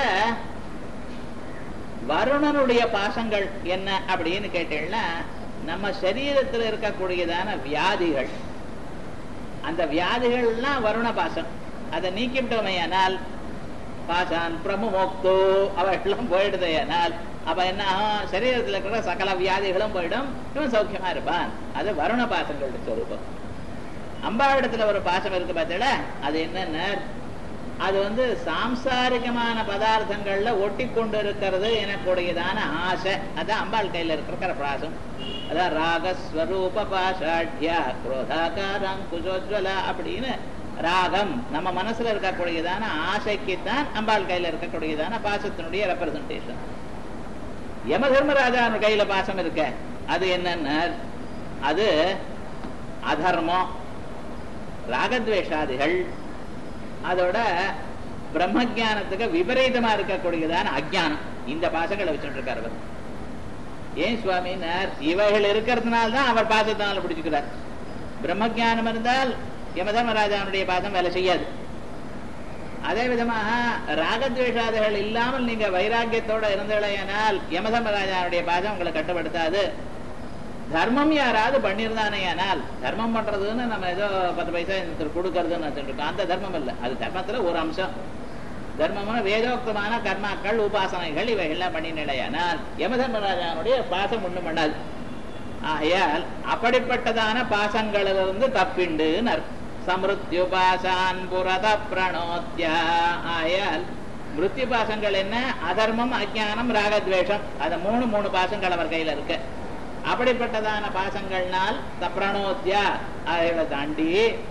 வருணனுடைய பாசங்கள் என்ன அப்படின்னு கேட்டீங்கன்னா நம்ம சரீரத்தில் இருக்கக்கூடியதான வியாதிகள் அந்த வியாதிகள்லாம் வருண பாசம் அதை நீக்கிவிட்டோமையானால் பாசான் பிரமுமோக்தோ அவெல்லாம் போயிடுதையானால் அப்ப என்ன ஆகும் சரீரத்தில் இருக்கிற சகல வியாதிகளும் போயிடும் இவன் சௌக்கியமா இருப்பான் அது வருண பாசங்களுடைய சொரூபம் அம்பாவிடத்துல ஒரு பாசம் இருக்கு பார்த்தீங்களா அது என்னன்னா அது வந்து சாம்சாரிகமான பதார்த்தங்கள்ல ஒட்டி கொண்டு இருக்கிறது எனக்குடையதான ஆசை அதான் அம்பாள் கையில இருக்கிற பாசம் அதான் ராகஸ்வரூப பாஷாட்யா குரோதாகாரம் குஜோஜ்வலா அப்படின்னு ராகம் நம்ம மனசுல இருக்கக்கூடியதான ஆசைக்குத்தான் அம்பாள் கையில இருக்கக்கூடியதான பாசத்தினுடைய ரெப்ரசன்டேஷன் யம தர்மராஜாவின் கையில பாசம் இருக்க அது என்னன்னா அது அதர்மம் ராகத்வேஷாதிகள் அதோட பிரம்மஜானத்துக்கு விபரீதமா இருக்கக்கூடியதான அஜானம் இந்த பாசங்களை வச்சுட்டு இருக்காரு அவர் ஏன் சுவாமினார் இவைகள் இருக்கிறதுனால தான் அவர் பாசத்தினால பிடிச்சுக்கிறார் பிரம்மஜானம் இருந்தால் யமதர்மராஜானுடைய பாசம் வேலை செய்யாது அதே விதமாக ராகத்வேஷாதிகள் இல்லாமல் நீங்க வைராக்கியத்தோட இருந்தீங்களேனால் யமதர்மராஜானுடைய பாசம் உங்களை கட்டுப்படுத்தாது தர்மம் யாராவது பண்ணியிருந்தானேயானால் தர்மம் பண்றதுன்னு நம்ம ஏதோ பத்து பைசா கொடுக்கறதுன்னு வச்சுருக்கோம் அந்த தர்மம் இல்லை அது தர்மத்துல ஒரு அம்சம் தர்மமான வேதோக்தமான கர்மாக்கள் உபாசனைகள் இவைகள்லாம் பண்ணினடையானால் யமதர்மராஜானுடைய பாசம் ஒண்ணும் பண்ணாது ஆகையால் அப்படிப்பட்டதான பாசங்களிலிருந்து தப்பிண்டுன்னு சமிருத்யுபாசான் புரத பிரணோத்ய ஆயால் மிருத்யு பாசங்கள் என்ன அதர்மம் அஜானம் ராகத்வேஷம் அது மூணு மூணு பாசங்கள் அவர் கையில இருக்கு அப்படிப்பட்டதான பாசங்கள்னால் த பிரணோத்யா அதைகளை தாண்டி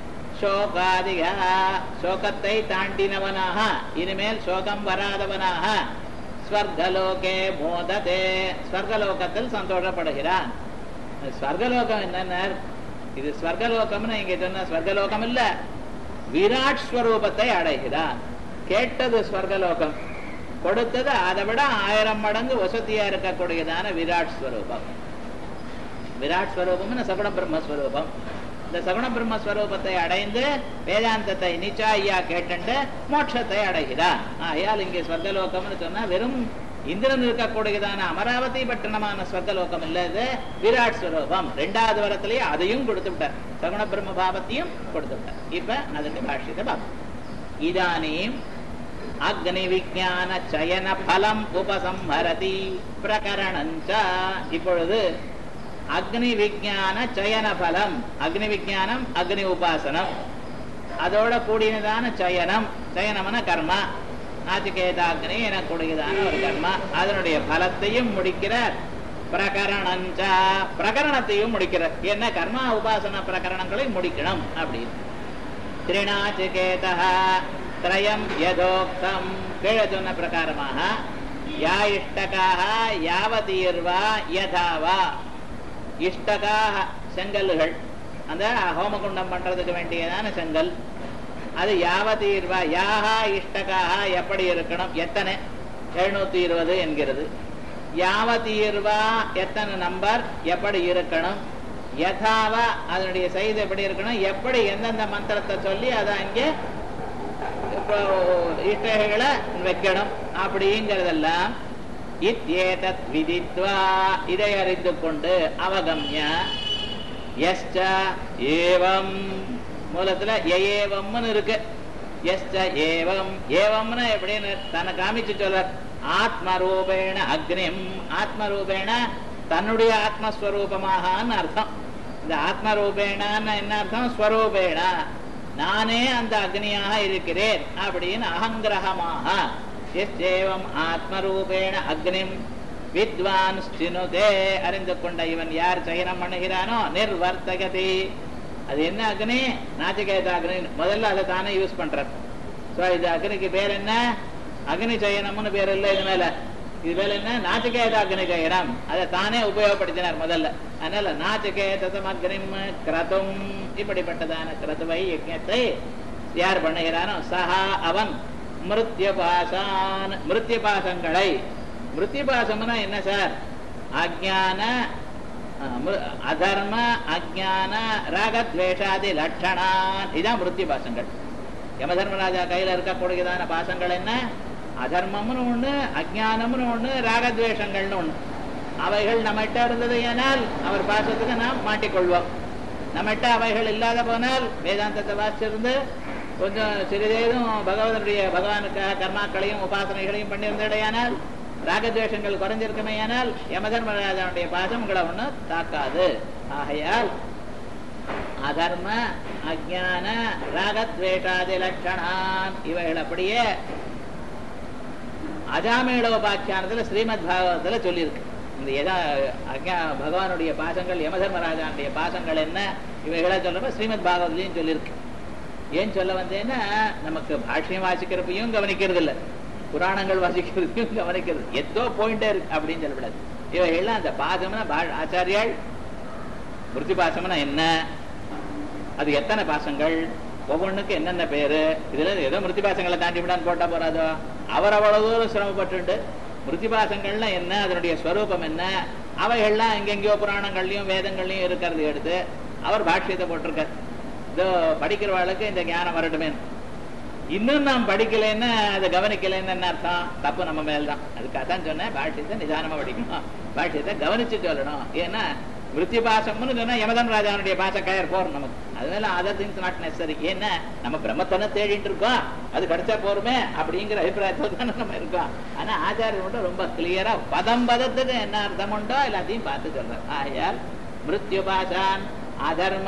சோகாதிக சோகத்தை தாண்டினவனாக இனிமேல் சோகம் வராதவனாக ஸ்வர்கலோகே மோததே ஸ்வர்கலோகத்தில் சந்தோஷப்படுகிறான் ஸ்வர்கலோகம் என்னன்னா இது ஸ்வர்கலோகம்னு இங்க சொன்ன ஸ்வர்கலோகம் இல்ல விராட் ஸ்வரூபத்தை அடைகிறான் கேட்டது ஸ்வர்கலோகம் கொடுத்தது அதை விட ஆயிரம் மடங்கு வசதியா இருக்கக்கூடியதான விராட் ஸ்வரூபம் விராட் ஸ்வரூபம்னு சகுண பிரம்மஸ்வரூபம் இந்த சகுண பிரம்மஸ்வரூபத்தை அடைந்து வேதாந்தத்தை நிச்சாயா கேட்டுண்டு மோட்சத்தை அடைகிறார் ஆகையால் இங்கே ஸ்வர்கலோகம்னு சொன்னா வெறும் இந்திரன் இருக்கக்கூடியதான அமராவதி பட்டணமான ஸ்வர்கலோகம் இல்ல இது விராட் ஸ்வரூபம் ரெண்டாவது வரத்திலேயே அதையும் கொடுத்து விட்டார் சகுண பிரம்ம பாவத்தையும் கொடுத்து விட்டார் இப்ப அதுக்கு பாஷ்யத்தை பார்ப்போம் இதானீம் அக்னி விஜான சயன பலம் உபசம்ஹரதி பிரகரணஞ்ச இப்பொழுது அக்னி விஜான சயன பலம் அக்னி விஜானம் அக்னி உபாசனம் அதோட கூடியதான சயனம் சயனம்னா கர்மா நாச்சிகேதாக்னி எனக்கூடியதான ஒரு கர்மா அதனுடைய பலத்தையும் முடிக்கிறார் பிரகரணஞ்ச பிரகரணத்தையும் முடிக்கிறார் என்ன கர்மா உபாசன பிரகரணங்களை முடிக்கணும் அப்படின்னு திரிநாச்சிகேதா திரயம் யதோக்தம் கீழே சொன்ன பிரகாரமாக யா இஷ்டகாக யாவதீர்வா யதாவா இஷ்டகாக செங்கல்கள் அந்த ஹோமகுண்டம் பண்றதுக்கு வேண்டியதான செங்கல் அது யாவதீர்வா யாகா இஷ்டகாக எப்படி இருக்கணும் எத்தனை எழுநூத்தி இருபது என்கிறது யாவதீர்வா எத்தனை நம்பர் எப்படி இருக்கணும் யதாவா அதனுடைய சைஸ் எப்படி இருக்கணும் எப்படி எந்தெந்த மந்திரத்தை சொல்லி அதை அங்கே இப்போ இஷ்டகளை வைக்கணும் அப்படிங்கிறதெல்லாம் இத்யேதத் விதித்வா இதை அறிந்து கொண்டு அவகம்ய எஸ்ட ஏவம் மூலத்துல ஏவம்னு இருக்கு எஸ்ட ஏவம் ஏவம்னு எப்படின்னு தன்னை காமிச்சு சொல்ற ஆத்மரூபேண அக்னிம் ஆத்மரூபேண தன்னுடைய ஆத்மஸ்வரூபமாகன்னு அர்த்தம் இந்த ஆத்மரூபேணன்னு என்ன அர்த்தம் ஸ்வரூபேண நானே அந்த அக்னியாக இருக்கிறேன் அப்படின்னு அகங்கிரகமாக எஸ்ஏவம் ஆத்மரூபேண அக்னிம் வித்வான் ஸ்டினுதே அறிந்து கொண்ட இவன் யார் சயனம் பண்ணுகிறானோ நிர்வர்த்தகதி அது என்ன அக்னி நாச்சிகேத அக்னி முதல்ல அதை தானே யூஸ் பண்றார் சோ இது அக்னிக்கு பேர் என்ன அக்னி சயனம்னு பேர் இல்லை இது மேல இது பேர் என்ன நாச்சிகேத அக்னி சயனம் அதை தானே உபயோகப்படுத்தினார் முதல்ல அதனால நாச்சிகேதம் அக்னிம் கிரதும் இப்படிப்பட்டதான கிரதுவை யஜ்ஞத்தை யார் பண்ணுகிறானோ சஹா அவன் மிருத்யபாசான் மிருத்யபாசங்களை மிருத்யபாசம்னா என்ன சார் அஜான அதர்ம அஜான ராகத்வேஷாதி லட்சணான் இதான் மிருத்யபாசங்கள் யமதர்மராஜா கையில இருக்கக்கூடியதான பாசங்கள் என்ன அதர்மம்னு ஒண்ணு அஜானம்னு ஒண்ணு ராகத்வேஷங்கள்னு ஒண்ணு அவைகள் நம்மகிட்ட இருந்தது ஏனால் அவர் பாசத்துக்கு நாம் மாட்டிக்கொள்வோம் நம்மகிட்ட அவைகள் இல்லாத போனால் வேதாந்தத்தை வாசிச்சிருந்து கொஞ்சம் சிறிதேதும் பகவதனுடைய பகவானுக்காக கர்மாக்களையும் உபாசனைகளையும் பண்ணியிருந்தடையானால் ராகத்வேஷங்கள் குறைஞ்சிருக்குமேயானால் யமதர்மராஜனுடைய பாசம் உங்களை ஒண்ணு தாக்காது ஆகையால் அதர்ம அஜான ராகத்வேஷாதி லட்சணான் இவைகள் அப்படியே அஜாமேடோபாக்கியானத்துல ஸ்ரீமத் பாகவதத்துல சொல்லியிருக்கு இந்த எதா அஜா பகவானுடைய பாசங்கள் யமதர்மராஜானுடைய பாசங்கள் என்ன இவைகளை சொல்றப்ப ஸ்ரீமத் பாகவத்லயும் சொல்லியிருக்கு ஏன் சொல்ல வந்தேன்னா நமக்கு பாஷ்யம் வாசிக்கிறப்பையும் கவனிக்கிறது இல்ல புராணங்கள் வாசிக்கிறதையும் கவனிக்கிறது எத்தோ பாயிண்டே இருக்கு அப்படின்னு சொல்லக்கூடாது இவைகள்லாம் அந்த பாசம்னா ஆச்சாரியால் மிருத்தி பாசம்னா என்ன அது எத்தனை பாசங்கள் ஒவ்வொன்றுக்கு என்னென்ன பேரு இதுல ஏதோ மிருத்தி பாசங்களை தாண்டி விடான்னு போட்டா போறாதோ அவர் அவ்வளவு தூரம் சிரமப்பட்டு மிருத்தி பாசங்கள்னா என்ன அதனுடைய ஸ்வரூபம் என்ன அவைகள்லாம் எங்கெங்கயோ புராணங்கள்லயும் வேதங்கள்லயும் இருக்கிறது எடுத்து அவர் பாஷ்யத்தை போட்டிருக்கார் இதோ படிக்கிறவாளுக்கு இந்த ஞானம் வரட்டுமே இன்னும் நாம் படிக்கலைன்னு அதை கவனிக்கலைன்னு என்ன அர்த்தம் தப்பு நம்ம மேல்தான் அதுக்காக தான் சொன்னேன் பாஷ்யத்தை நிதானமா படிக்கணும் பாஷ்யத்தை கவனிச்சு சொல்லணும் ஏன்னா விருத்தி பாசம்னு சொன்னா யமதன் ராஜாவுடைய பாச கயர் போறோம் நமக்கு அதனால அதர் திங்ஸ் நாட் நெசரி ஏன்னா நம்ம பிரம்மத்தனை தேடிட்டு இருக்கோம் அது கிடைச்சா போருமே அப்படிங்கிற அபிப்பிராயத்தில் தானே நம்ம இருக்கோம் ஆனா ஆச்சாரியர் மட்டும் ரொம்ப கிளியரா பதம் பதத்துக்கு என்ன அர்த்தம் உண்டோ எல்லாத்தையும் பார்த்து சொல்றார் ஆயால் மிருத்யு பாசான் அதர்ம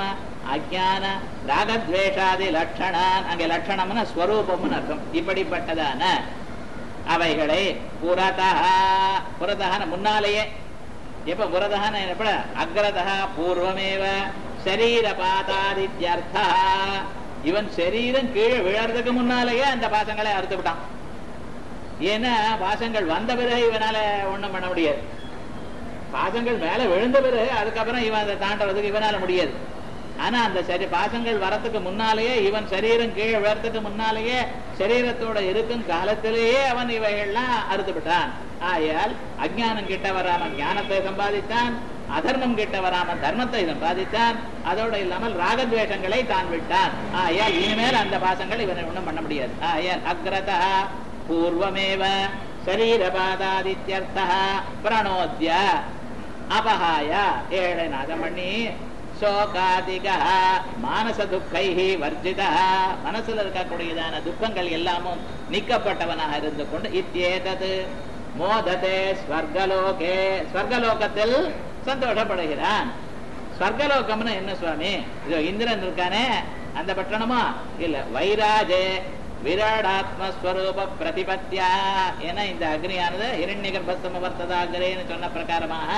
அஜான ராகத்வேஷாதி லட்சணான் அங்கே லட்சணம்னு ஸ்வரூபம்னு அர்த்தம் இப்படிப்பட்டதான அவைகளை புறதா புறதகான முன்னாலேயே எப்ப புறதகான எப்ப அக்ரதா பூர்வமேவ சரீர பாதாதித்யர்த்தா இவன் சரீரம் கீழே விழறதுக்கு முன்னாலேயே அந்த பாசங்களை அறுத்து விட்டான் ஏன்னா பாசங்கள் வந்த பிறகு இவனால ஒண்ணும் பண்ண முடியாது பாசங்கள் மேல விழுந்த பிறகு அதுக்கப்புறம் இவன் அதை தாண்டறதுக்கு இவனால முடியாது ஆனா அந்த சரி பாசங்கள் வரத்துக்கு முன்னாலேயே இவன் சரீரம் கீழே விழறதுக்கு முன்னாலேயே சரீரத்தோட இருக்கும் காலத்திலேயே அவன் இவைகள்லாம் அறுத்து விட்டான் ஆயால் அஜ்ஞானம் கிட்ட வராம ஞானத்தை சம்பாதித்தான் அதர்மம் கிட்ட வராம தர்மத்தை சம்பாதித்தான் அதோட இல்லாமல் ராகத்வேஷங்களை தான் விட்டான் ஆயால் இனிமேல் அந்த பாசங்கள் இவனை ஒண்ணும் பண்ண முடியாது ஆயால் அக்ரதா பூர்வமேவ சரீரபாதாதித்யர்த்தா பிரணோத்ய அபஹாய ஏழை நாதம் பண்ணி சோகாதிக மானச துக்கை வர்ஜித மனசுல இருக்கக்கூடியதான துக்கங்கள் எல்லாமும் நீக்கப்பட்டவனாக இருந்து கொண்டு இத்தியேதது மோததே ஸ்வர்கலோகே ஸ்வர்கலோகத்தில் சந்தோஷப்படுகிறான் ஸ்வர்கலோகம்னு என்ன சுவாமி இதோ இந்திரன் இருக்கானே அந்த பட்டணமா இல்ல வைராஜே விராடாத்மஸ்வரூப பிரதிபத்தியா ஏன்னா இந்த அக்னியானது இரண்ய கர்ப்பஸ்தம வர்த்ததாகரேன்னு சொன்ன பிரகாரமாக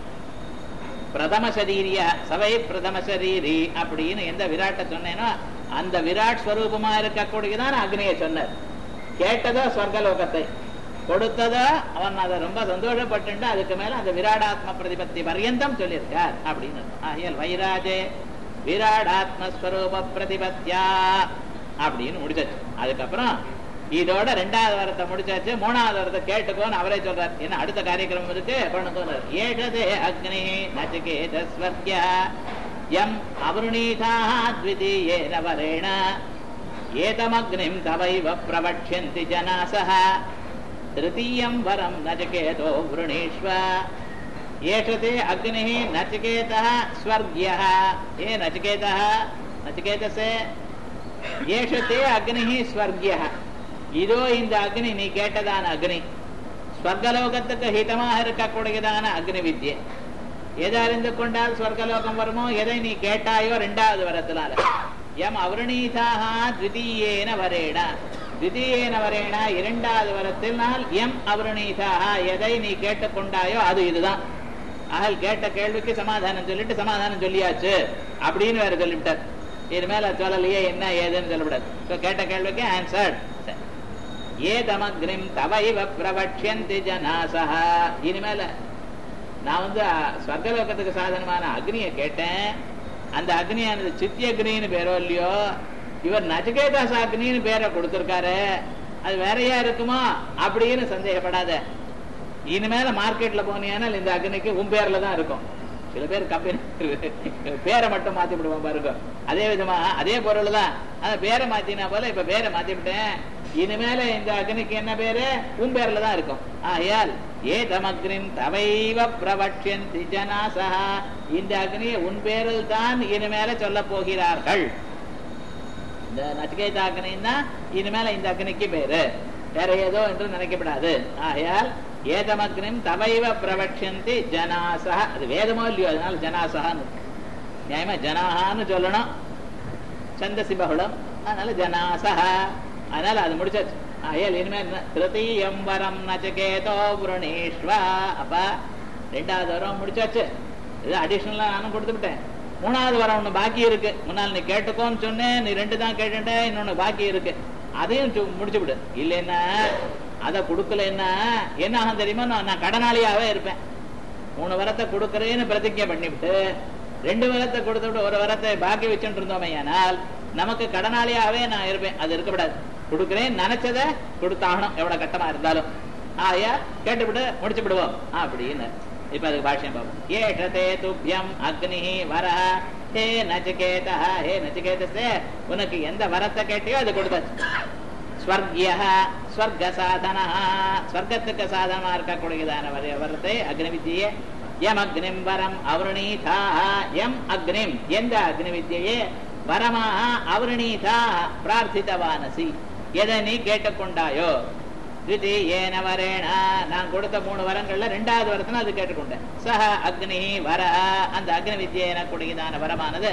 பிரதம சரீரிய சவை பிரதம சரீரி அப்படின்னு எந்த விராட்டை சொன்னேனோ அந்த விராட் ஸ்வரூபமா இருக்கக்கூடியதான் அக்னியை சொன்னார் கேட்டதோ ஸ்வர்கலோகத்தை கொடுத்ததோ அவன் அதை ரொம்ப சந்தோஷப்பட்டு அதுக்கு மேல அந்த விராடாத்ம பிரதிபத்தி பர்யந்தம் சொல்லியிருக்கார் அப்படின்னு ஆகியல் வைராஜே விராடாத்மஸ்வரூப பிரதிபத்தியா அப்படின்னு முடிச்சாச்சு அதுக்கப்புறம் இதோட ரெண்டாவது வாரத்தை முடிச்சாச்சு மூணாவது வாரத்தை கேட்டுக்கோன்னு அவரே சொல்றார் என்ன அடுத்த காரியக்கிரமம் இருக்கு பண்ணுங்க ஏஷதே அக்னி நச்சிகேத ஸ்வர்யா எம் அவருணீதாக த்விதீயேன வரேண ஏதமக்னிம் தவைவ பிரவக்ஷந்தி ஜனாசः तृतीयं वरं नचिकेतो वृणीष्व एषते अग्निः नचिकेतः स्वर्ग्यः ये नचिकेतः नचिकेतसे ஏஷத்தே அக்னிஹி ஸ்வர்கியா இதோ இந்த அக்னி நீ கேட்டதான அக்னி ஸ்வர்கலோகத்துக்கு ஹிதமாக இருக்கக்கூடியதான அக்னி வித்யை எதை அறிந்து கொண்டால் ஸ்வர்கலோகம் வருமோ எதை நீ கேட்டாயோ ரெண்டாவது வரத்தினால எம் அவருணீதாக த்விதீயேன வரேண த்விதீயேன வரேண இரண்டாவது வரத்தினால் எம் அவருணீதாக எதை நீ கேட்டுக்கொண்டாயோ அது இதுதான் ஆகல் கேட்ட கேள்விக்கு சமாதானம் சொல்லிட்டு சமாதானம் சொல்லியாச்சு அப்படின்னு வேற சொல்லிவிட்டார் இது மேல சொல்லலையே என்ன ஏதுன்னு சொல்லக்கூடாது So, கேட்ட கேள்விக்கு ஆன்சர் ஏதமக்னிம் தவைவ பிரவட்சியந்தி ஜனாசஹ இனிமேல நான் வந்து அஹ், ஸ்வர்கலோகத்துக்கு சாதனமான அக்னியை கேட்டேன் அந்த அக்னியானது சித்தி அக்னின்னு பேரோ இல்லையோ இவர் நச்சிகேதாஸ் அக்னின்னு பேரை கொடுத்திருக்காரு அது வேறையா இருக்குமா அப்படின்னு சந்தேகப்படாத இனிமேல மார்க்கெட்ல போனீங்கன்னா இந்த அக்னிக்கு உன் பேர்ல தான் இருக்கும் சில பேர் கம்பெனி பேரை மட்டும் மாத்தி விடுவோம் பாருங்க அதே விதமா அதே பொருள் தான் அந்த பேரை மாத்தினா போல இப்ப பேரை மாத்தி விட்டேன் இனிமேல இந்த அக்னிக்கு என்ன பேரு உன் பேர்ல தான் இருக்கும் ஆகையால் ஏ தமக்னின் தவைவ பிரவட்சியந்தி ஜனாசா இந்த அக்னியை உன் பேரில் தான் இனிமேல சொல்ல போகிறார்கள் இந்த நச்சிகேத அக்னின்னா இனிமேல இந்த அக்னிக்கு பேரு வேற ஏதோ என்று நினைக்கப்படாது ஆகையால் ஏதமக்னிம் தவைவ பிரவட்சந்தி ஜனாசா அது வேதமோ இல்லையோ அதனால ஜனாசகான்னு இருக்கு. நியாயமா ஜனாஹான்னு சொல்லணும் சந்தசி பகுளம் அதனால ஜனாசக அதனால அது முடிச்சாச்சு ஆகையால் இனிமேல் என்ன? திருத்தீயம் வரம் நச்சகேதோ புரணீஸ்வா அப்ப ரெண்டாவது வரம் முடிச்சாச்சு இது அடிஷனலா நானும் கொடுத்து விட்டேன் மூணாவது வரம் ஒண்ணு பாக்கி இருக்கு முன்னால் நீ கேட்டுக்கோன்னு சொன்னேன் நீ ரெண்டு தான் கேட்டுட்ட இன்னொன்னு பாக்கி இருக்கு அதையும் சு- முடிச்சு விடு இல்லைன்னா அதை கொடுக்கலன்னா என்ன ஆகும் தெரியுமா நான் நான் கடனாளியாவே இருப்பேன் மூணு வரத்தை கொடுக்கறேன்னு பிரதிஜை பண்ணிவிட்டு ரெண்டு வரத்தை கொடுத்து விட்டு ஒரு வரத்தை பாக்கி வச்சுட்டு இருந்தோமே ஆனால் நமக்கு கடனாளியாவே நான் இருப்பேன் அது இருக்கக்கூடாது கொடுக்கிறேன் நினைச்சத கொடுத்தாகணும் எவ்வளவு கட்டமா இருந்தாலும் ஆயா கேட்டுவிட்டு முடிச்சு விடுவோம் அப்படின்னு இப்ப அதுக்கு பாஷ்யம் பார்ப்போம் ஏஷதே துப்யம் அக்னி வர ஹே நச்சிகேதா ஹே நச்சிகேதஸ்தே உனக்கு எந்த வரத்தை கேட்டியோ அது கொடுத்தாச்சு ஸ்வர்கிய ஸ்வர்க சாதன ஸ்வர்க்கத்துக்கு சாதனமா இருக்கக்கூடியதான வர- வரத்தை அக்னி வித்தியே எம் அக்னிம் வரம் அவருணீதா எம் அக்னிம் எந்த அக்னி வித்தியே வரமாக அவருணீதா பிரார்த்தித்தவானசி எதை நீ கேட்டுக்கொண்டாயோ திதி ஏன வரேண நான் கொடுத்த மூணு வரங்கள்ல ரெண்டாவது வரத்துல அது கேட்டுக்கொண்டேன் சஹ அக்னி வர அந்த அக்னி வித்யை எனக்கூடியதான வரமானது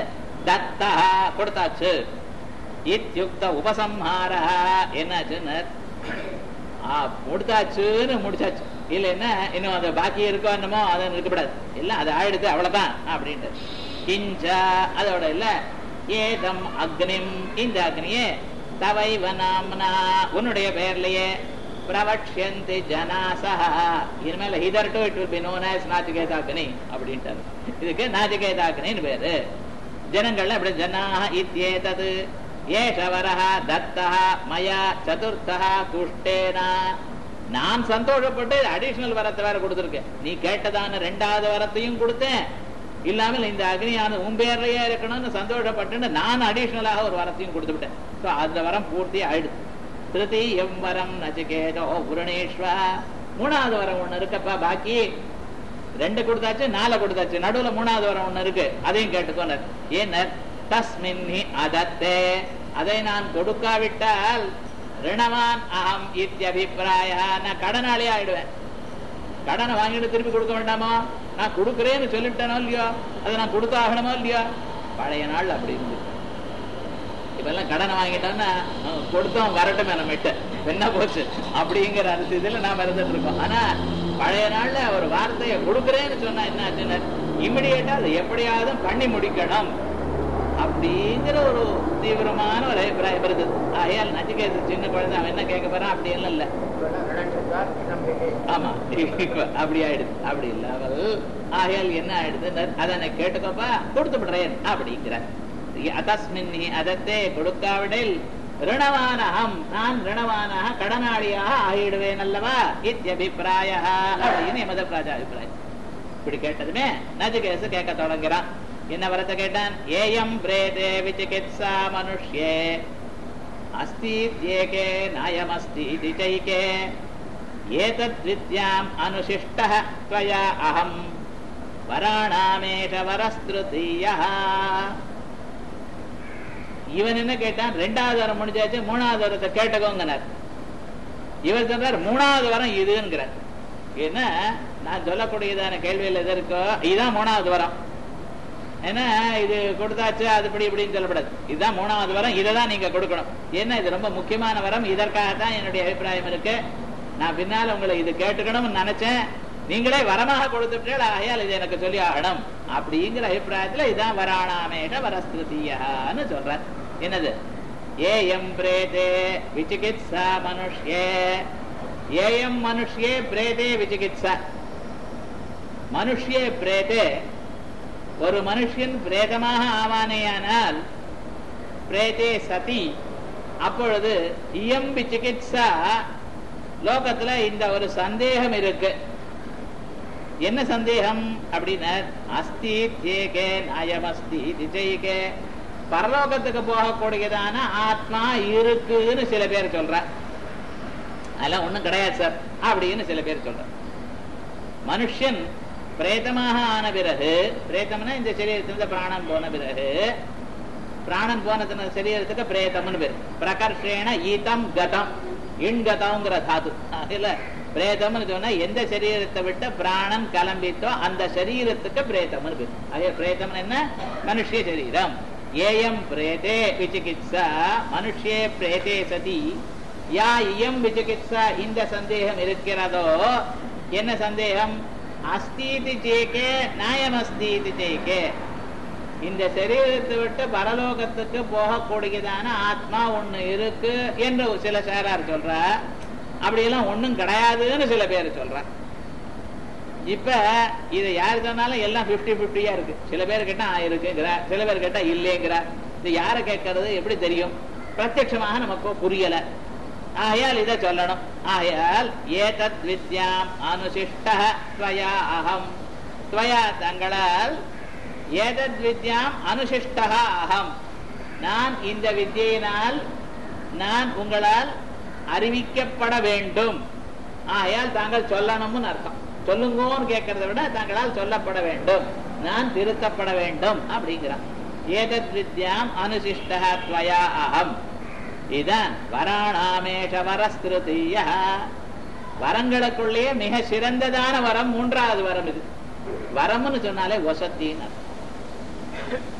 தத்தா கொடுத்தாச்சு இத்யுக்த உபசம்ஹார என்னாச்சுன்னு ஆ, முடிச்சாச்சுன்னு முடிச்சாச்சு இல்ல என்ன இன்னும் அது பாக்கி இருக்கோ என்னமோ அதை இருக்கக்கூடாது இல்ல அது ஆயிடுது அவ்வளவுதான் அப்படின்ட்டு கிஞ்ச அதோட இல்ல ஏதம் அக்னிம் இந்த அக்னியே தவைவ நாம்னா உன்னுடைய பெயர்லயே பிரவக்ஷந்தி ஜனாசா இனிமேல் hitherto it will be known as Nachiketagni அப்படின்ட்டாரு இதுக்கு நாச்சிகேதாக்னின்னு பேரு ஜனங்கள்ல அப்படி ஜனாக இத்தியேதது ஏஷவரஹ தத்தஹ மயா சதுர்த்தஹ துஷ்டேனா நான் சந்தோஷப்பட்டு அடிஷனல் வரத்தை வேற கொடுத்துருக்கேன் நீ கேட்டதான ரெண்டாவது வரத்தையும் கொடுத்தேன் இல்லாமல் இந்த அக்னியான உன் பேர்லயே இருக்கணும்னு சந்தோஷப்பட்டு நான் அடிஷனலாக ஒரு வரத்தையும் கொடுத்து விட்டேன் ஸோ அந்த வரம் பூர்த்தி ஆயிடுது திருத்தீயம் வரம் நச்சிகேதோ புரணேஸ்வா மூணாவது வரம் ஒண்ணு இருக்கப்பா பாக்கி ரெண்டு கொடுத்தாச்சு நாலு கொடுத்தாச்சு நடுவுல மூணாவது வரம் ஒண்ணு இருக்கு அதையும் கேட்டுக்கோனர் ஏன்னர் தஸ்மின் ஹி அதத்தே அதை நான் கொடுக்காவிட்டால் ரிணவான் அகம் இத்தியபிப்பிராய நான் கடனாளி ஆயிடுவேன் கடனை வாங்கிட்டு திருப்பி கொடுக்க வேண்டாமா நான் கொடுக்குறேன்னு சொல்லிட்டேனோ இல்லையோ அதை நான் கொடுத்தாகணுமோ இல்லையோ பழைய நாள் அப்படி இருந்து இப்பெல்லாம் கடனை வாங்கிட்டோம்னா அஹ், கொடுத்தோம் வரட்டுமே நம்மகிட்ட என்ன போச்சு அப்படிங்கிற அரிசி இதுல நாம இருந்துட்டு இருக்கோம் ஆனா பழைய நாள்ல ஒரு வார்த்தையை கொடுக்குறேன்னு சொன்னா என்ன ஆச்சுன்னா இமிடியேட்டா அதை எப்படியாவது பண்ணி முடிக்கணும் அப்படிங்கிற ஒரு தீவிரமான ஒரு அபிப்பிராயம் இருக்குது ஆகையால் நச்சிகேது சின்ன குழந்தை அவன் என்ன கேட்க போறான் அப்படி எல்லாம் இல்ல ஆமா அப்படி ஆயிடுது அப்படி இல்லாமல் ஆகையால் என்ன ஆயிடுது அதனை கேட்டுக்கோப்பா கொடுத்து விடுறேன் அப்படிங்கிறார் அதஸ்மின் அதத்தே கொடுக்காவிடில் ரிணவானகம் நான் ரிணவானாக கடனாளியாக ஆகிடுவேன் அல்லவா இத்தியபிப்பிராய அப்படின்னு எமத பிராஜா அபிப்பிராயம் இப்படி கேட்டதுமே நஜிகேசு கேட்க தொடங்குறான் என்ன வரத்தை கேட்டான் ஏயம் பிரேதே விசிகித்சா மனுஷ்யே அஸ்தீத்யேகே நாயமஸ்தீதி சைகே ஏதத் வித்யாம் அனுசிஷ்டः त्वया அகம் வராணாமேஷ வரஸ்திருதீயः இவன் என்ன கேட்டான் ரெண்டாவது வரம் முடிஞ்சாச்சு மூணாவது வரத்தை கேட்டுக்கோங்கனார் இவர் சொன்னார் மூணாவது வரம் இதுங்கிறார் ஏன்னா நான் சொல்லக்கூடியதான கேள்வியில் எது இருக்கோ இதுதான் மூணாவது வரம் ஏன்னா இது கொடுத்தாச்சு அது இப்படி இப்படின்னு சொல்லப்படாது இதுதான் மூணாவது வரம் இதை தான் நீங்க கொடுக்கணும் ஏன்னா இது ரொம்ப முக்கியமான வரம் இதற்காகத்தான் என்னுடைய அபிப்பிராயம் இருக்கு நான் பின்னால உங்களை இது கேட்டுக்கணும்னு நினைச்சேன் நீங்களே வரமாக கொடுத்துட்டேன் ஆகையால் இது எனக்கு சொல்லி ஆகணும் அப்படிங்கிற அபிப்பிராயத்துல இதான் வராணாமேஷ வரஸ்திருதியான்னு சொல்றார் என்னது ஏயம் பிரேதே விசிகித்சா மனுஷ்யே ஏயம் மனுஷ்யே பிரேதே விசிகித்சா மனுஷ்யே பிரேதே ஒரு மனுஷன் பிரேதமாக ஆவானேயானால் பிரேதே சதி அப்பொழுது இயம் விசிகித்சா லோகத்துல இந்த ஒரு சந்தேகம் இருக்கு என்ன சந்தேகம் அப்படின்னா அஸ்தி தேகே நயமஸ்தி திஜைகே பரலோகத்துக்கு போகக்கூடியதான ஆத்மா இருக்குன்னு சில பேர் சொல்ற அதெல்லாம் ஒண்ணும் கிடையாது சார் அப்படின்னு சில பேர் சொல்ற மனுஷன் பிரேதமாக ஆன பிறகு பிரேதம்னா இந்த சரீரத்திலிருந்து பிராணம் போன பிறகு பிராணன் போன சரீரத்துக்கு பிரேதம்னு பேர் பிரகர்ஷேன ஈதம் கதம் இன்கதம்ங்கிற தாது இல்ல பிரேதம்னு சொன்னா எந்த சரீரத்தை விட்டு பிராணன் கிளம்பித்தோ அந்த சரீரத்துக்கு பிரேதம்னு பேர் அதே பிரேதம் என்ன மனுஷ சரீரம் ஏயம் பிரேதே விசிகித்சா மனுஷே பிரேதே சதி யா இயம் விசிகித்சா இந்த சந்தேகம் இருக்கிறதோ என்ன சந்தேகம் அஸ்தீதி சேக்கே நாயம் அஸ்தீதி சேக்கே இந்த சரீரத்தை விட்டு பரலோகத்துக்கு போகக்கூடியதான ஆத்மா ஒண்ணு இருக்கு என்று சில சேரார் சொல்ற அப்படியெல்லாம் ஒண்ணும் கிடையாதுன்னு சில பேர் சொல்ற இப்ப இது யார் சொன்னாலும் எல்லாம் பிப்டி பிப்டியா இருக்கு சில பேர் கேட்டா இருக்குங்கிற சில பேர் கேட்டா இல்லைங்கிற இது யாரை கேட்கறது எப்படி தெரியும் பிரத்யட்சமாக நமக்கு புரியல ஆகையால் இதை சொல்லணும் ஆகையால் ஏதத் வித்யாம் அனுசிஷ்டயா அகம் துவயா தங்களால் ஏதத் வித்யாம் அனுசிஷ்டா அகம் நான் இந்த வித்தியினால் நான் உங்களால் அறிவிக்கப்பட வேண்டும் ஆகையால் தாங்கள் சொல்லணும்னு அர்த்தம் சொல்லுங்கோன்னு கேட்கறத விட தாங்களால் சொல்லப்பட வேண்டும் நான் திருத்தப்பட வேண்டும் அப்படிங்கிறான் ஏதத் வித்யாம் அனுசிஷ்டா துவயா அகம் இதான் வராணாமேஷ வரஸ்திருதிய வரங்களுக்குள்ளேயே மிக சிறந்ததான வரம் மூன்றாவது வரம் இது வரம்னு சொன்னாலே வசத்தின்னு அர்த்தம்.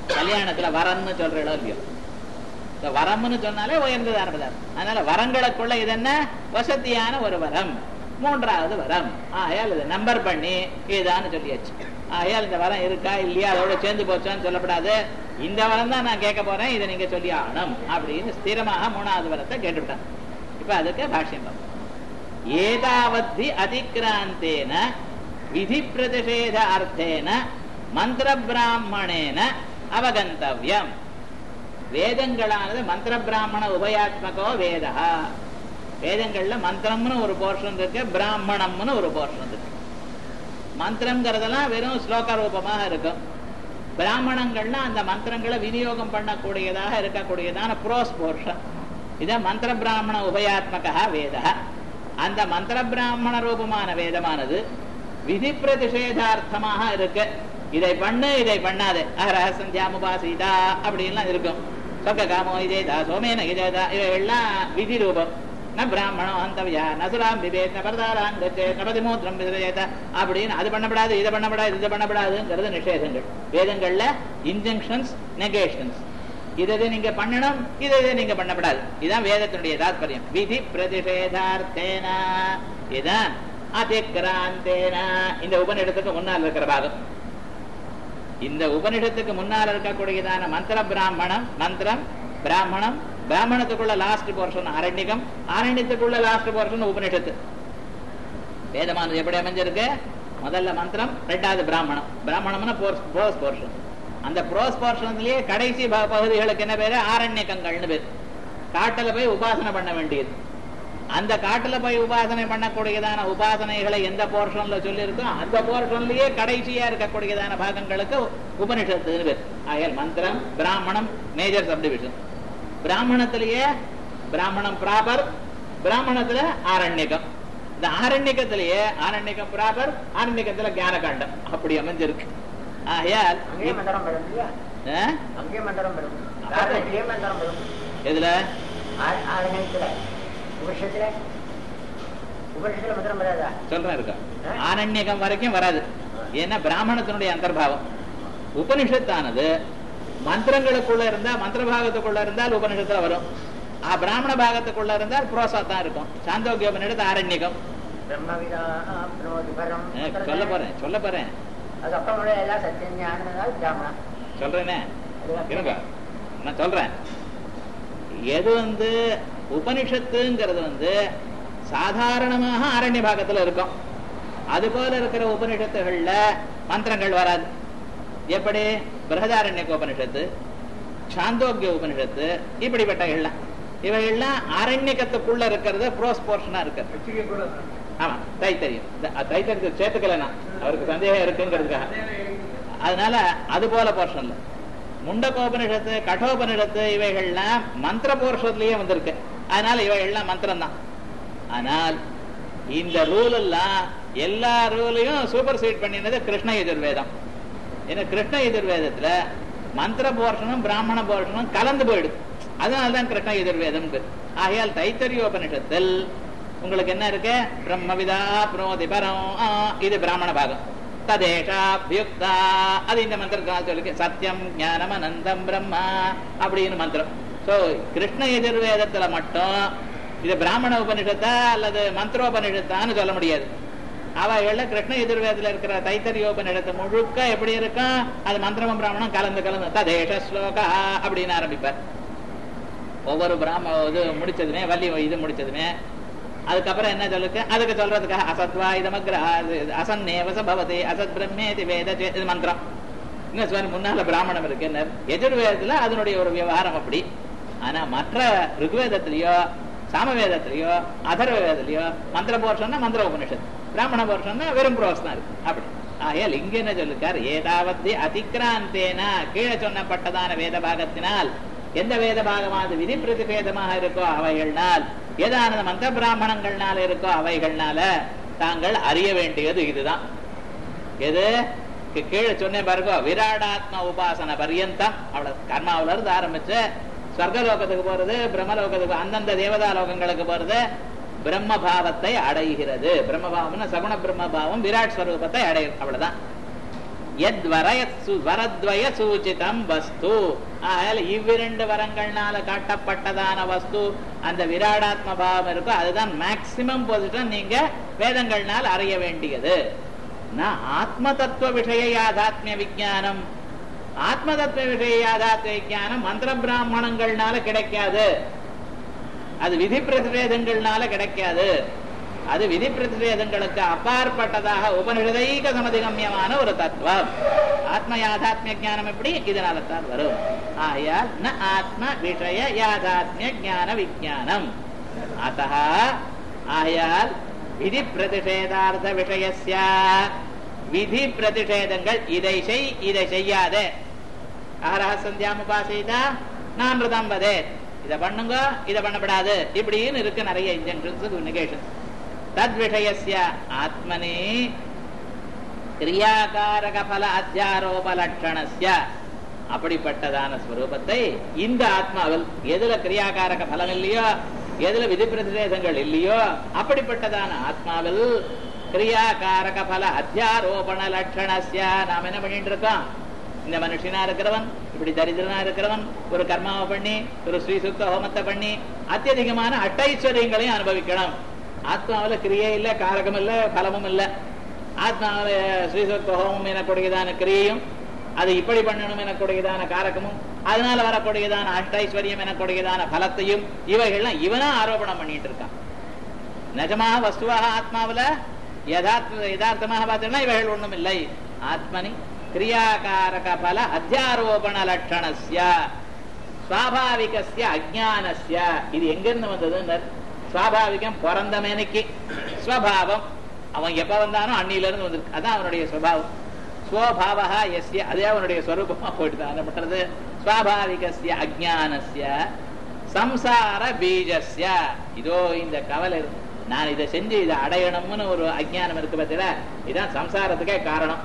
கல்யாணத்துல வரன்னு சொல்றீங்களோ இல்லையோ இந்த வரம்னு சொன்னாலே உயர்ந்ததான பதார்த்தம் அதனால வரங்களுக்குள்ள இது என்ன வசதியான ஒரு வரம் மூன்றாவது வரம் ஆயால் இதை நம்பர் பண்ணி இதுதான்னு சொல்லியாச்சு ஆயால் இந்த வரம் இருக்கா இல்லையா அதோட சேர்ந்து போச்சான்னு சொல்லப்படாது இந்த வரம் தான் நான் கேட்க போறேன் இதை நீங்க சொல்லி ஆகணும் அப்படின்னு ஸ்திரமாக மூணாவது வரத்தை கேட்டுவிட்டேன் இப்ப அதுக்கு பாஷ்யம் பார்ப்போம் ஏதாவத்தி அதிக்ராந்தேன விதி பிரதிஷேத அர்த்தேன மந்திர பிராமணேன அவகந்தவ்யம் வேதங்களானது மந்திர பிராமண உபயாத்மகோ வேதா வேதங்கள்ல மந்திரம்னு ஒரு போர்ஷன் இருக்கு பிராமணம்னு ஒரு போர்ஷன் இருக்கு மந்திரம்ங்கிறதெல்லாம் வெறும் ஸ்லோக ரூபமாக இருக்கும் பிராமணங்கள்னா அந்த மந்திரங்களை விநியோகம் பண்ணக்கூடியதாக இருக்கக்கூடியதான ப்ரோஸ் போர்ஷன் இதான் மந்திர பிராமண உபயாத்மகா வேதா அந்த மந்திர பிராமண ரூபமான வேதமானது விதி பிரதிஷேதார்த்தமாக இருக்கு இதை பண்ணு இதை பண்ணாது அஹரஹ சந்தியாமுபாசீதா அப்படின்லாம் இருக்கும் சொக்க காமோ இதேதா சோமேன இதேதா இவையெல்லாம் விதி ரூபம் ந பிராமணம் அந்தவியா நசுராம் விவேத் நபர்தாரான் கச்சே நபதிமூத்திரம் விதேத அப்படின்னு அது பண்ணப்படாது இதை பண்ணப்படாது இது பண்ணப்படாதுங்கிறது நிஷேதங்கள் வேதங்கள்ல இன்ஜங்ஷன்ஸ் நெகேஷன்ஸ் இதை இதை நீங்க பண்ணணும் இதை இதை நீங்க பண்ணப்படாது இதுதான் வேதத்தினுடைய தாத்பரியம் விதி பிரதிஷேதார்த்தேன இதுதான் அதிக்ராந்தேன இந்த உபநிடத்துக்கு முன்னால் இருக்கிற பாகம் இந்த உபனிஷத்துக்கு முன்னால் இருக்கக்கூடியதான மந்திர பிராமணம் மந்திரம் பிராமணம் பிராமணத்துக்குள்ள லாஸ்ட் போர்ஷன் அரண்யகம் அரண்யத்துக்குள்ள லாஸ்ட் போர்ஷன் உபனிஷத்து வேதமானது எப்படி அமைஞ்சிருக்கு முதல்ல மந்திரம் ரெண்டாவது பிராமணம் பிராமணம்னா ப்ரோஸ் போர்ஷன் அந்த ப்ரோஸ் போர்ஷன்லயே கடைசி ப- பகுதிகளுக்கு என்ன பேரு ஆரண்யக்கங்கள்னு பேர் காட்டுல போய் உபாசனை பண்ண வேண்டியது அந்த காட்டுல போய் உபாசனை பண்ணக்கூடியதான உபாசனைகளை எந்த போர்ஷன்ல சொல்லியிருக்கோ அந்த போர்ஷன்லயே கடைசியா இருக்கக்கூடியதான பாகங்களுக்கு உபனிஷத்துன்னு பேர் ஆகையால் மந்திரம் பிராமணம் மேஜர் சப்டிவிஷன் பிராமணத்திலேயே பிராமணம் ப்ராப்பர் பிராமணத்துல ஆரண்யகம் இந்த ஆரண்யக்கத்திலேயே ஆரண்யகம் ப்ராப்பர் ஆரண்யக்கத்துல ஞான காண்டம் அப்படி அமைஞ்சிருக்கு ஆகையால் அங்கேயே மந்திரம் வரும் இல்லையா ஆ? அங்கேயே மந்திரம் வரும் காரணத்திலேயே மந்திரம் வரும் எதுல ஆ- ஆரண்யத்துல உபனிஷத்துல உபனிஷத்துல மந்திரம் வராதா சொல்றேன் இருக்கா ஆரண்யகம் வரைக்கும் வராது ஏன்னா பிராமணத்தினுடைய அந்தர்பாவம் உபனிஷத்தானது மந்திரங்களுக்குள்ள இருந்தா மந்திர பாகத்துக்குள்ள இருந்தால் உபனிஷத்துல வரும் ஆ பிராமண பாகத்துக்குள்ள இருந்தால் புரோசா தான் இருக்கும் சாந்தோக்கிய உபனிஷத்து ஆரண்யகம் பிரம்மவிதா பிரமோதி பரம் ஏ, சொல்ல போறேன் சொல்ல போறேன் அதுக்கப்புறம் உள்ள எல்லாம் சத்தியம் ஞானம் பிராமணம் சொல்றேனே இருங்க நான் சொல்றேன் எது வந்து உபனிஷத்துங்கிறது வந்து சாதாரணமாக அரண்ய பாகத்துல இருக்கும் அது போல இருக்கிற உபனிஷத்துகள்ல மந்திரங்கள் வராது எப்படி பிரகதாரண்யக்க உபனிஷத்து சாந்தோக்கிய உபனிஷத்து இப்படிப்பட்ட எல்லாம் இவையெல்லாம் அரண்யக்கத்துக்குள்ள இருக்கிறது ப்ரோஸ் போர்ஷனா இருக்கிறது ஆமா தைத்தரியம் த- தைத்தரியத்தை சேர்த்துக்கல நான் அவருக்கு சந்தேகம் இருக்குங்கிறதுக்காக அதனால அது போல போர்ஷன்ல முண்டகோபனிஷத்து கடோபனிஷத்து இவைகள்லாம் மந்திர போர்ஷத்துலயே வந்திருக்கு அதனால இவைகள்லாம் மந்திரம் தான் ஆனால் இந்த ரூல் எல்லாம் எல்லா ரூலையும் சூப்பர் சீட் பண்ணினது கிருஷ்ண எதிர்வேதம் ஏன்னா கிருஷ்ண எதிர்வேதத்துல மந்திர போர்ஷனும் பிராமண போர்ஷனும் கலந்து போயிடுது அதனால்தான் கிருஷ்ண எதிர்வேதம் ஆகையால் தைத்தரியோபனிஷத்தில் உங்களுக்கு என்ன இருக்கு பிரம்மவிதா புரோதி பரம் ஆ, இது பிராமண பாகம் ததேஷாபியுக்தா அது இந்த மந்திரத்தினால் சொல்லி சத்தியம் ஞானம் அனந்தம் பிரம்மா அப்படின்னு மந்திரம் சோ கிருஷ்ண எதிர்வேதத்துல மட்டும் இது பிராமண உபனிஷத்தா அல்லது மந்திரோபனிஷத்தான்னு சொல்ல முடியாது அவைகள்ல கிருஷ்ண எதிர்வேதத்துல இருக்கிற தைத்தரியோபனிஷத்து முழுக்க எப்படி இருக்கும் அது மந்திரமும் பிராமணம் கலந்து கலந்து ததேஷ ஸ்லோகா அப்படின்னு ஆரம்பிப்பார் ஒவ்வொரு பிராம இது முடிச்சதுமே வள்ளி இது முடிச்சதுமே அதுக்கப்புறம் என்ன சொல்லுக்கு அதுக்கு சொல்றதுக்காக அசத்வா இதமக்ர அசன்னேவச பவதி அசத் பிரம்மேதி வேத சே- இது மந்திரம் இன்னும் சுவாமி முன்னால பிராமணம் இருக்கு என்ன எதிர்வேதத்துல அதனுடைய ஒரு விவகாரம் அப்படி ஆனா மற்ற ருக்வேதத்திலேயோ சாமவேதத்திலேயோ அதர்வ வேதத்திலேயோ மந்திர போர்ஷன்னா மந்திர உபனிஷத் பிராமண போர்ஷன்னா வெறும் புரோஸ் தான் இருக்கு அப்படி ஆகையால் இங்க என்ன சொல்லிருக்கார் ஏதாவது அதிக்ராந்தேனா கீழே சொன்னப்பட்டதான வேத பாகத்தினால் எந்த வேத பாகமானது விதி பிரதிபேதமாக இருக்கோ அவைகள்னால் ஏதானது மந்திர பிராமணங்கள்னால இருக்கோ அவைகள்னால தாங்கள் அறிய வேண்டியது இதுதான் எது கீ- கீழே சொன்னேன் பாருங்க விராடாத்ம உபாசன பரியந்தம் அவ்வளவு கர்மாவில இருந்து ஆரம்பிச்சு ஸ்வர்கலோகத்துக்கு போறது பிரம்மலோகத்துக்கு அந்தந்த தேவதா லோகங்களுக்கு போறது பிரம்ம பாவத்தை அடைகிறது பிரம்ம பாவம்னா சகுண பிரம்ம பாவம் விராட் ஸ்வரூபத்தை அடை அவ்வளவுதான் எத் வரயசு வரத்வய சூச்சிதம் வஸ்து ஆகையால் இவ்விரண்டு வரங்கள்னால காட்டப்பட்டதான வஸ்து அந்த விராடாத்ம பாவம் இருக்கும் அதுதான் மேக்சிமம் பொசிஷன் நீங்க வேதங்கள்னால் அறிய வேண்டியது நான் ஆத்ம தத்துவ விஷய யாதாத்மிய விஞ்ஞானம் ஆத்ம தத்துவ விஷய யாதாத்மிய விஞ்ஞானம் மந்திர பிராமணங்கள்னால கிடைக்காது அது விதி பிரதிஷேதங்கள்னால கிடைக்காது அது விதி பிரதிஷேதங்களுக்கு அப்பாற்பட்டதாக உபனிஷதைக சமதிகமியமான ஒரு தத்துவம் ஆத்ம யாதாத்மிய ஞானம் எப்படி இதனால தான் வரும் ஆகையால் ந ஆத்ம விஷய யாதாத்மிய ஞான விஜானம் அத்த ஆகையால் விதி பிரதிஷேதார்த்த விஷயஸ்ய விதி பிரதிஷேதங்கள் இதை செய் இதை செய்யாதே ஆரஹ சந்தியாம் உபாசிதா நான் ரிதம் வதே இதை பண்ணுங்க இதை பண்ணப்படாது இப்படின்னு இருக்கு நிறைய இன்ஜெக்ஷன்ஸ் நெகேஷன்ஸ் தத் விஷயஸ்ய ஆத்மனி கிரியாகாரக பல அத்தியாரோப லட்சணஸ்ய அப்படிப்பட்டதான ஸ்வரூபத்தை இந்த ஆத்மாவில் எதுல கிரியாகாரக பலம் இல்லையோ எதுல விதி பிரதிஷேதங்கள் இல்லையோ அப்படிப்பட்டதான ஆத்மாவில் கிரியாகாரக பல அத்தியாரோபண லட்சணஸ்ய நாம் என்ன பண்ணிட்டு இருக்கோம் இந்த மனுஷனா இருக்கிறவன் இப்படி தரித்திரனா இருக்கிறவன் ஒரு கர்மாவை பண்ணி ஒரு ஸ்ரீ சுத்த ஹோமத்தை பண்ணி அத்தியதிகமான அட்டைஸ்வரியங்களையும் அனுபவிக்கணும் ஆத்மாவில கிரியே இல்ல காரகம் இல்ல பலமும் இல்ல ஆத்மாவில ஸ்ரீ சுத்த ஹோமம் எனக்கூடியதான கிரியையும் அது இப்படி பண்ணணும் எனக்கூடியதான காரகமும் அதனால வரக்கூடியதான அஷ்டைஸ்வரியம் எனக்கூடியதான பலத்தையும் இவைகள்லாம் இவனா ஆரோபணம் பண்ணிட்டு இருக்கான் நிஜமாக வஸ்துவாக ஆத்மாவில யதார்த்த யதார்த்தமாக பார்த்தோம்னா இவைகள் ஒண்ணும் இல்லை ஆத்மனி கிரியாகாரக பல அத்தியாரோபண லட்சணஸ்ய சுவாபாவிகஸ்ய அஜானஸ்ய இது எங்கிருந்து வந்ததுன்னு சுவாபாவிகம் பிறந்த மேனைக்கு ஸ்வபாவம் அவன் எப்ப வந்தானோ அன்னில இருந்து வந்திருக்கு அதான் அவனுடைய சுவாவம் ஸ்வபாவா எஸ்ய அதே அவனுடைய ஸ்வரூபமா போயிட்டு என்ன பண்றது சுவாபாவிகஸ்ய அஜானஸ்ய சம்சார பீஜஸ்ய இதோ இந்த கவலை இருக்கு. நான் இதை செஞ்சு இதை அடையணும்னு ஒரு அஜ்ஞானம் இருக்கு பார்த்தீங்களா இதான் சம்சாரத்துக்கே காரணம்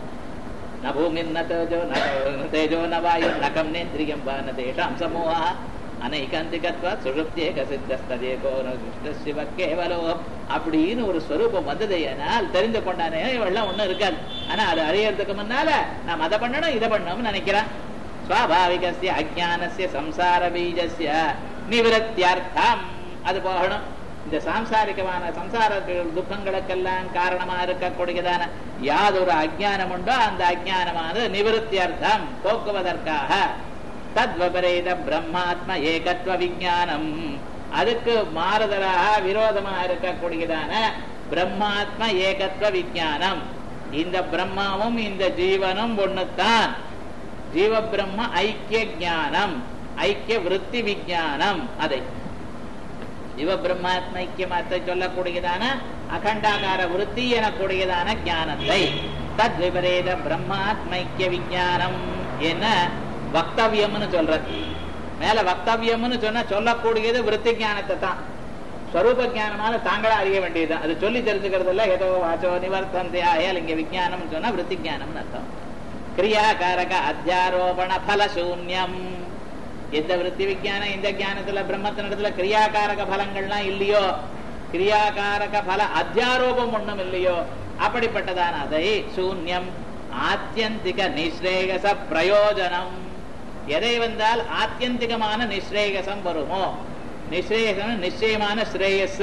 न भूमिर्न तेजो न न तेजो न वायु न कं नेन्द्रियं वा न तेषां समूहः அனைகந்திகத்வாத் சுழுப்தியேக சித்தஸ்ததேகோ சிவ கேவலோ அப்படின்னு ஒரு ஸ்வரூபம் வந்தது ஆனால் தெரிந்து கொண்டானே இவெல்லாம் ஒண்ணும் இருக்காது ஆனா அது அறியறதுக்கு முன்னால நாம் அதை பண்ணணும் இதை பண்ணணும்னு நினைக்கிறேன் சுவாபாவிகஸ்ய அஜானஸ்ய சம்சார பீஜஸ்ய நிவிரத்தியர்த்தம் அது போகணும் இந்த சாம்சாரிகமான சம்சார துக்கங்களுக்கெல்லாம் காரணமா இருக்கக்கூடியதான யாதொரு அஜானம் உண்டோ அந்த அஜானமானது நிவிருத்தியர்த்தம் போக்குவதற்காக தத்வபரேத பிரம்மாத்ம ஏகத்துவ விஞ்ஞானம் அதுக்கு மாறுதலாக விரோதமாக இருக்கக்கூடியதான பிரம்மாத்ம ஏகத்துவ விஞ்ஞானம் இந்த பிரம்மாவும் இந்த ஜீவனும் ஒண்ணுத்தான் ஜீவ பிரம்ம ஐக்கிய ஞானம் ஐக்கிய விருத்தி விஞ்ஞானம் அதை ஜீவ பிரம்மாத்ம ஐக்கியமாத்தை சொல்லக்கூடியதான அகண்டாகார விருத்தி எனக்கூடியதான ஞானத்தை தத் விபரீத பிரம்மாத்மைக்கிய விஞ்ஞானம் என்ன வக்தவியம்னு சொல்றது மேல வக்தவியம்னு சொன்னா சொல்லக்கூடியது விருத்தி ஞானத்தை தான் ஸ்வரூப ஞானமான தாங்களா அறிய வேண்டியதுதான் அது சொல்லி தெரிஞ்சுக்கிறது இல்ல ஏதோ வாச்சோ நிவர்த்தந்தே ஆயால் இங்க விஞ்ஞானம் சொன்னா விருத்தி ஞானம்னு அர்த்தம் கிரியாகாரக அத்தியாரோபண பலசூன்யம் எந்த விருத்தி விஞ்ஞானம் இந்த ஞானத்துல பிரம்மத்தினிடத்துல கிரியாகாரக பலங்கள்லாம் இல்லையோ கிரியாகாரக பல அத்தியாரோபம் ஒண்ணும் இல்லையோ அப்படிப்பட்டதான அதை சூன்யம் ஆத்தியந்திக நிஸ்ரேகச பிரயோஜனம் எதை வந்தால் ஆத்தியந்திகமான நிஸ்ரேகசம் வருமோ நிஸ்ரேகசம் நிச்சயமான ஸ்ரேயஸ்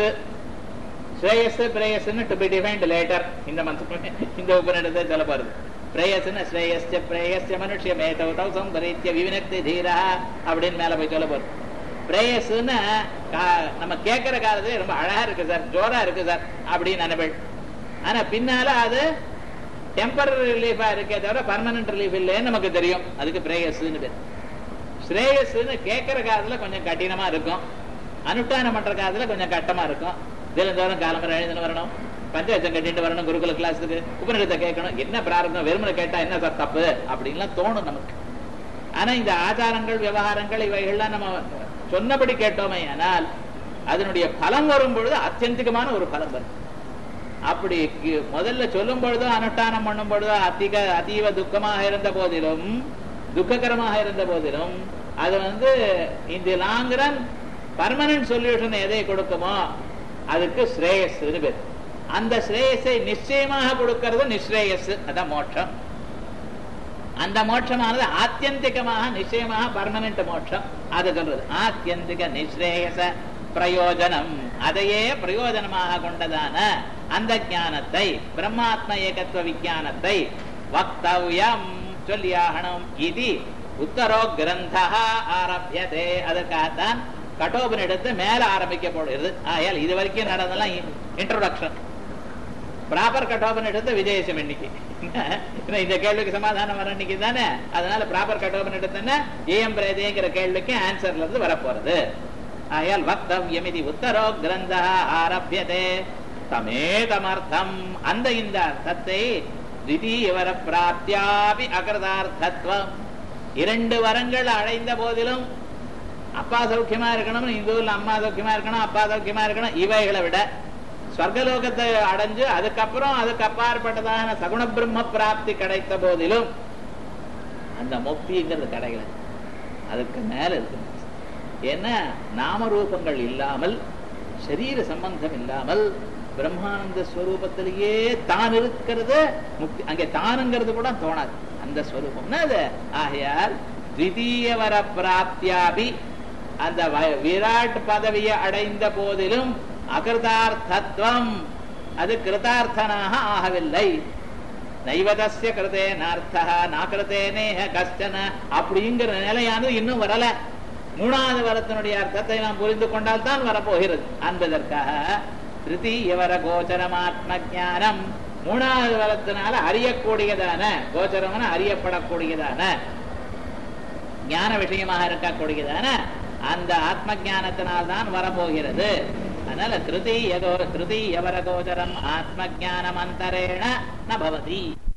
ஸ்ரேயஸ் பிரேயஸ்னு டு பி டிஃபைன்ட் லேட்டர் இந்த மந்த் இந்த உபநிடத்தை சொல்ல போறது பிரேயஸ்னு ஸ்ரேயஸ்ய பிரேயஸ்ய மனுஷ்ய மேதவ தௌ சம்பரீத்திய விவினக்தி தீரா அப்படின்னு மேல போய் சொல்ல போறது பிரேயஸ்ன்னு கா- நம்ம கேட்கிற காலத்துல ரொம்ப அழகா இருக்கு சார் ஜோரா இருக்கு சார் அப்படின்னு நினைப்பேன் ஆனா பின்னால அது டெம்பரரி ரிலீஃபா இருக்கே தவிர பர்மனன்ட் ரிலீஃப் இல்லைன்னு நமக்கு தெரியும் அதுக்கு பிரேயஸ்ன்னு பேர் ஸ்ரேயஸ்ன்னு கேட்கிற காலத்துல கொஞ்சம் கடினமா இருக்கும் அனுஷ்டானம் பண்ற காலத்துல கொஞ்சம் கட்டமா இருக்கும் தினந்தோறும் காலம்பரம் எழுதுன்னு வரணும் பஞ்சாயத்தம் கட்டிட்டு வரணும் குருகுல கிளாஸுக்கு உபநிடத்தை கேட்கணும் என்ன பிராரத்தம் வெறுமனை கேட்டா என்ன சார் தப்பு அப்படின்லாம் தோணும் நமக்கு ஆனா இந்த ஆச்சாரங்கள் விவகாரங்கள் இவைகள்லாம் நம்ம சொன்னபடி கேட்டோமே ஆனால் அதனுடைய பலம் வரும் பொழுது அத்தியந்திகமான ஒரு பலம் வரும் அப்படி கி- முதல்ல சொல்லும் பொழுதோ அனுஷ்டானம் பண்ணும் பொழுதோ அதிக அதீவ துக்கமாக இருந்த போதிலும் துக்ககரமாக இருந்த போதிலும் அது வந்து இந்த லாங் ரன் பர்மனன்ட் சொல்யூஷன் எதை கொடுக்குமோ அதுக்கு ஸ்ரேயஸ்னு பேர் அந்த ஸ்ரேயஸை நிச்சயமாக கொடுக்கிறது நிஸ்ரேயஸ் அதான் மோட்சம் அந்த மோட்சமானது ஆத்தியந்திகமாக நிச்சயமாக பர்மனன்ட் மோட்சம் அதை சொல்றது ஆத்தியந்திக நிஸ்ரேயச பிரயோஜனம் அதையே பிரயோஜனமாக கொண்டதான அந்த ஞானத்தை பிரம்மாத்ம ஏகத்துவ விஞ்ஞானத்தை வக்தவ்யம் சொல்லியாகணும் இது உத்தரோ கிரந்த ஆரம்பியதே அதற்காகத்தான் கட்டோபனிடத்து மேல ஆரம்பிக்கப்படுகிறது ஆயால் இது வரைக்கும் நடந்தெல்லாம் இன்ட்ரோடக்ஷன் ப்ராப்பர் கட்டோபன் எடுத்து விஜயசம் இன்னைக்கு ஏன்னா இந்த கேள்விக்கு சமாதானம் வர இன்னைக்கு தானே அதனால ப்ராப்பர் கட்டோபன் எடுத்தோன்னா ஏஎம் பிரேதேங்கிற கேள்விக்கு ஆன்சர்ல இருந்து வரப்போறது ஆயால் வக்தவ்யம் இது உத்தரோ கிரந்த ஆரம்பியதே தமேதமர்த்தம் அந்த இந்த அர்த்தத்தை திடீவர பிராப்தியாபி அகிருதார்த்தத்துவம் இரண்டு வரங்கள் அடைந்த போதிலும் அப்பா சௌக்கியமா இருக்கணும் இந்துவில் அம்மா சௌக்கியமா இருக்கணும் அப்பா சௌக்கியமா இருக்கணும் இவைகளை விட ஸ்வர்கலோகத்தை அடைஞ்சு அதுக்கப்புறம் அதுக்கு அப்பாற்பட்டதான சகுண பிரம்ம பிராப்தி கிடைத்த போதிலும் அந்த முக்திங்கிறது கிடைக்கல அதுக்கு மேல இருக்கு ஏன்னா நாமரூபங்கள் இல்லாமல் சரீர சம்பந்தம் இல்லாமல் பிரம்மானந்த ஸ்வரூபத்திலேயே தான் இருக்கிறது முக்தி அங்கே தானுங்கிறது கூட தோணாது அந்த ஸ்வரூபம்னா அது ஆகையால் திதீயவர பிராப்தியாபி அந்த வ- விராட் பதவியை அடைந்த போதிலும் அகிருதார்த்தத்துவம் அது கிருதார்த்தனாக ஆகவில்லை நைவதஸ்ய கிருதே நார்த்தா நாக்கிருதே நேஹ கஷ்டன அப்படிங்கிற நிலையானது இன்னும் வரல மூணாவது வரத்தினுடைய அர்த்தத்தை நாம் புரிந்து கொண்டால் தான் வரப்போகிறது என்பதற்காக திருத்தீயவர கோச்சரமாத்ம ஞானம் மூணாவது வரத்தினால அறியக்கூடியதான கோச்சரம்னு அறியப்படக்கூடியதான ஞான விஷயமாக இருக்கக்கூடியதான அந்த ஆத்ம ஞானத்தினால்தான் வரப்போகிறது அதனால திருத்தீய கோ திருத்தீயவர கோச்சரம் ஆத்ம ஞானம் அந்தரேண ந பவதி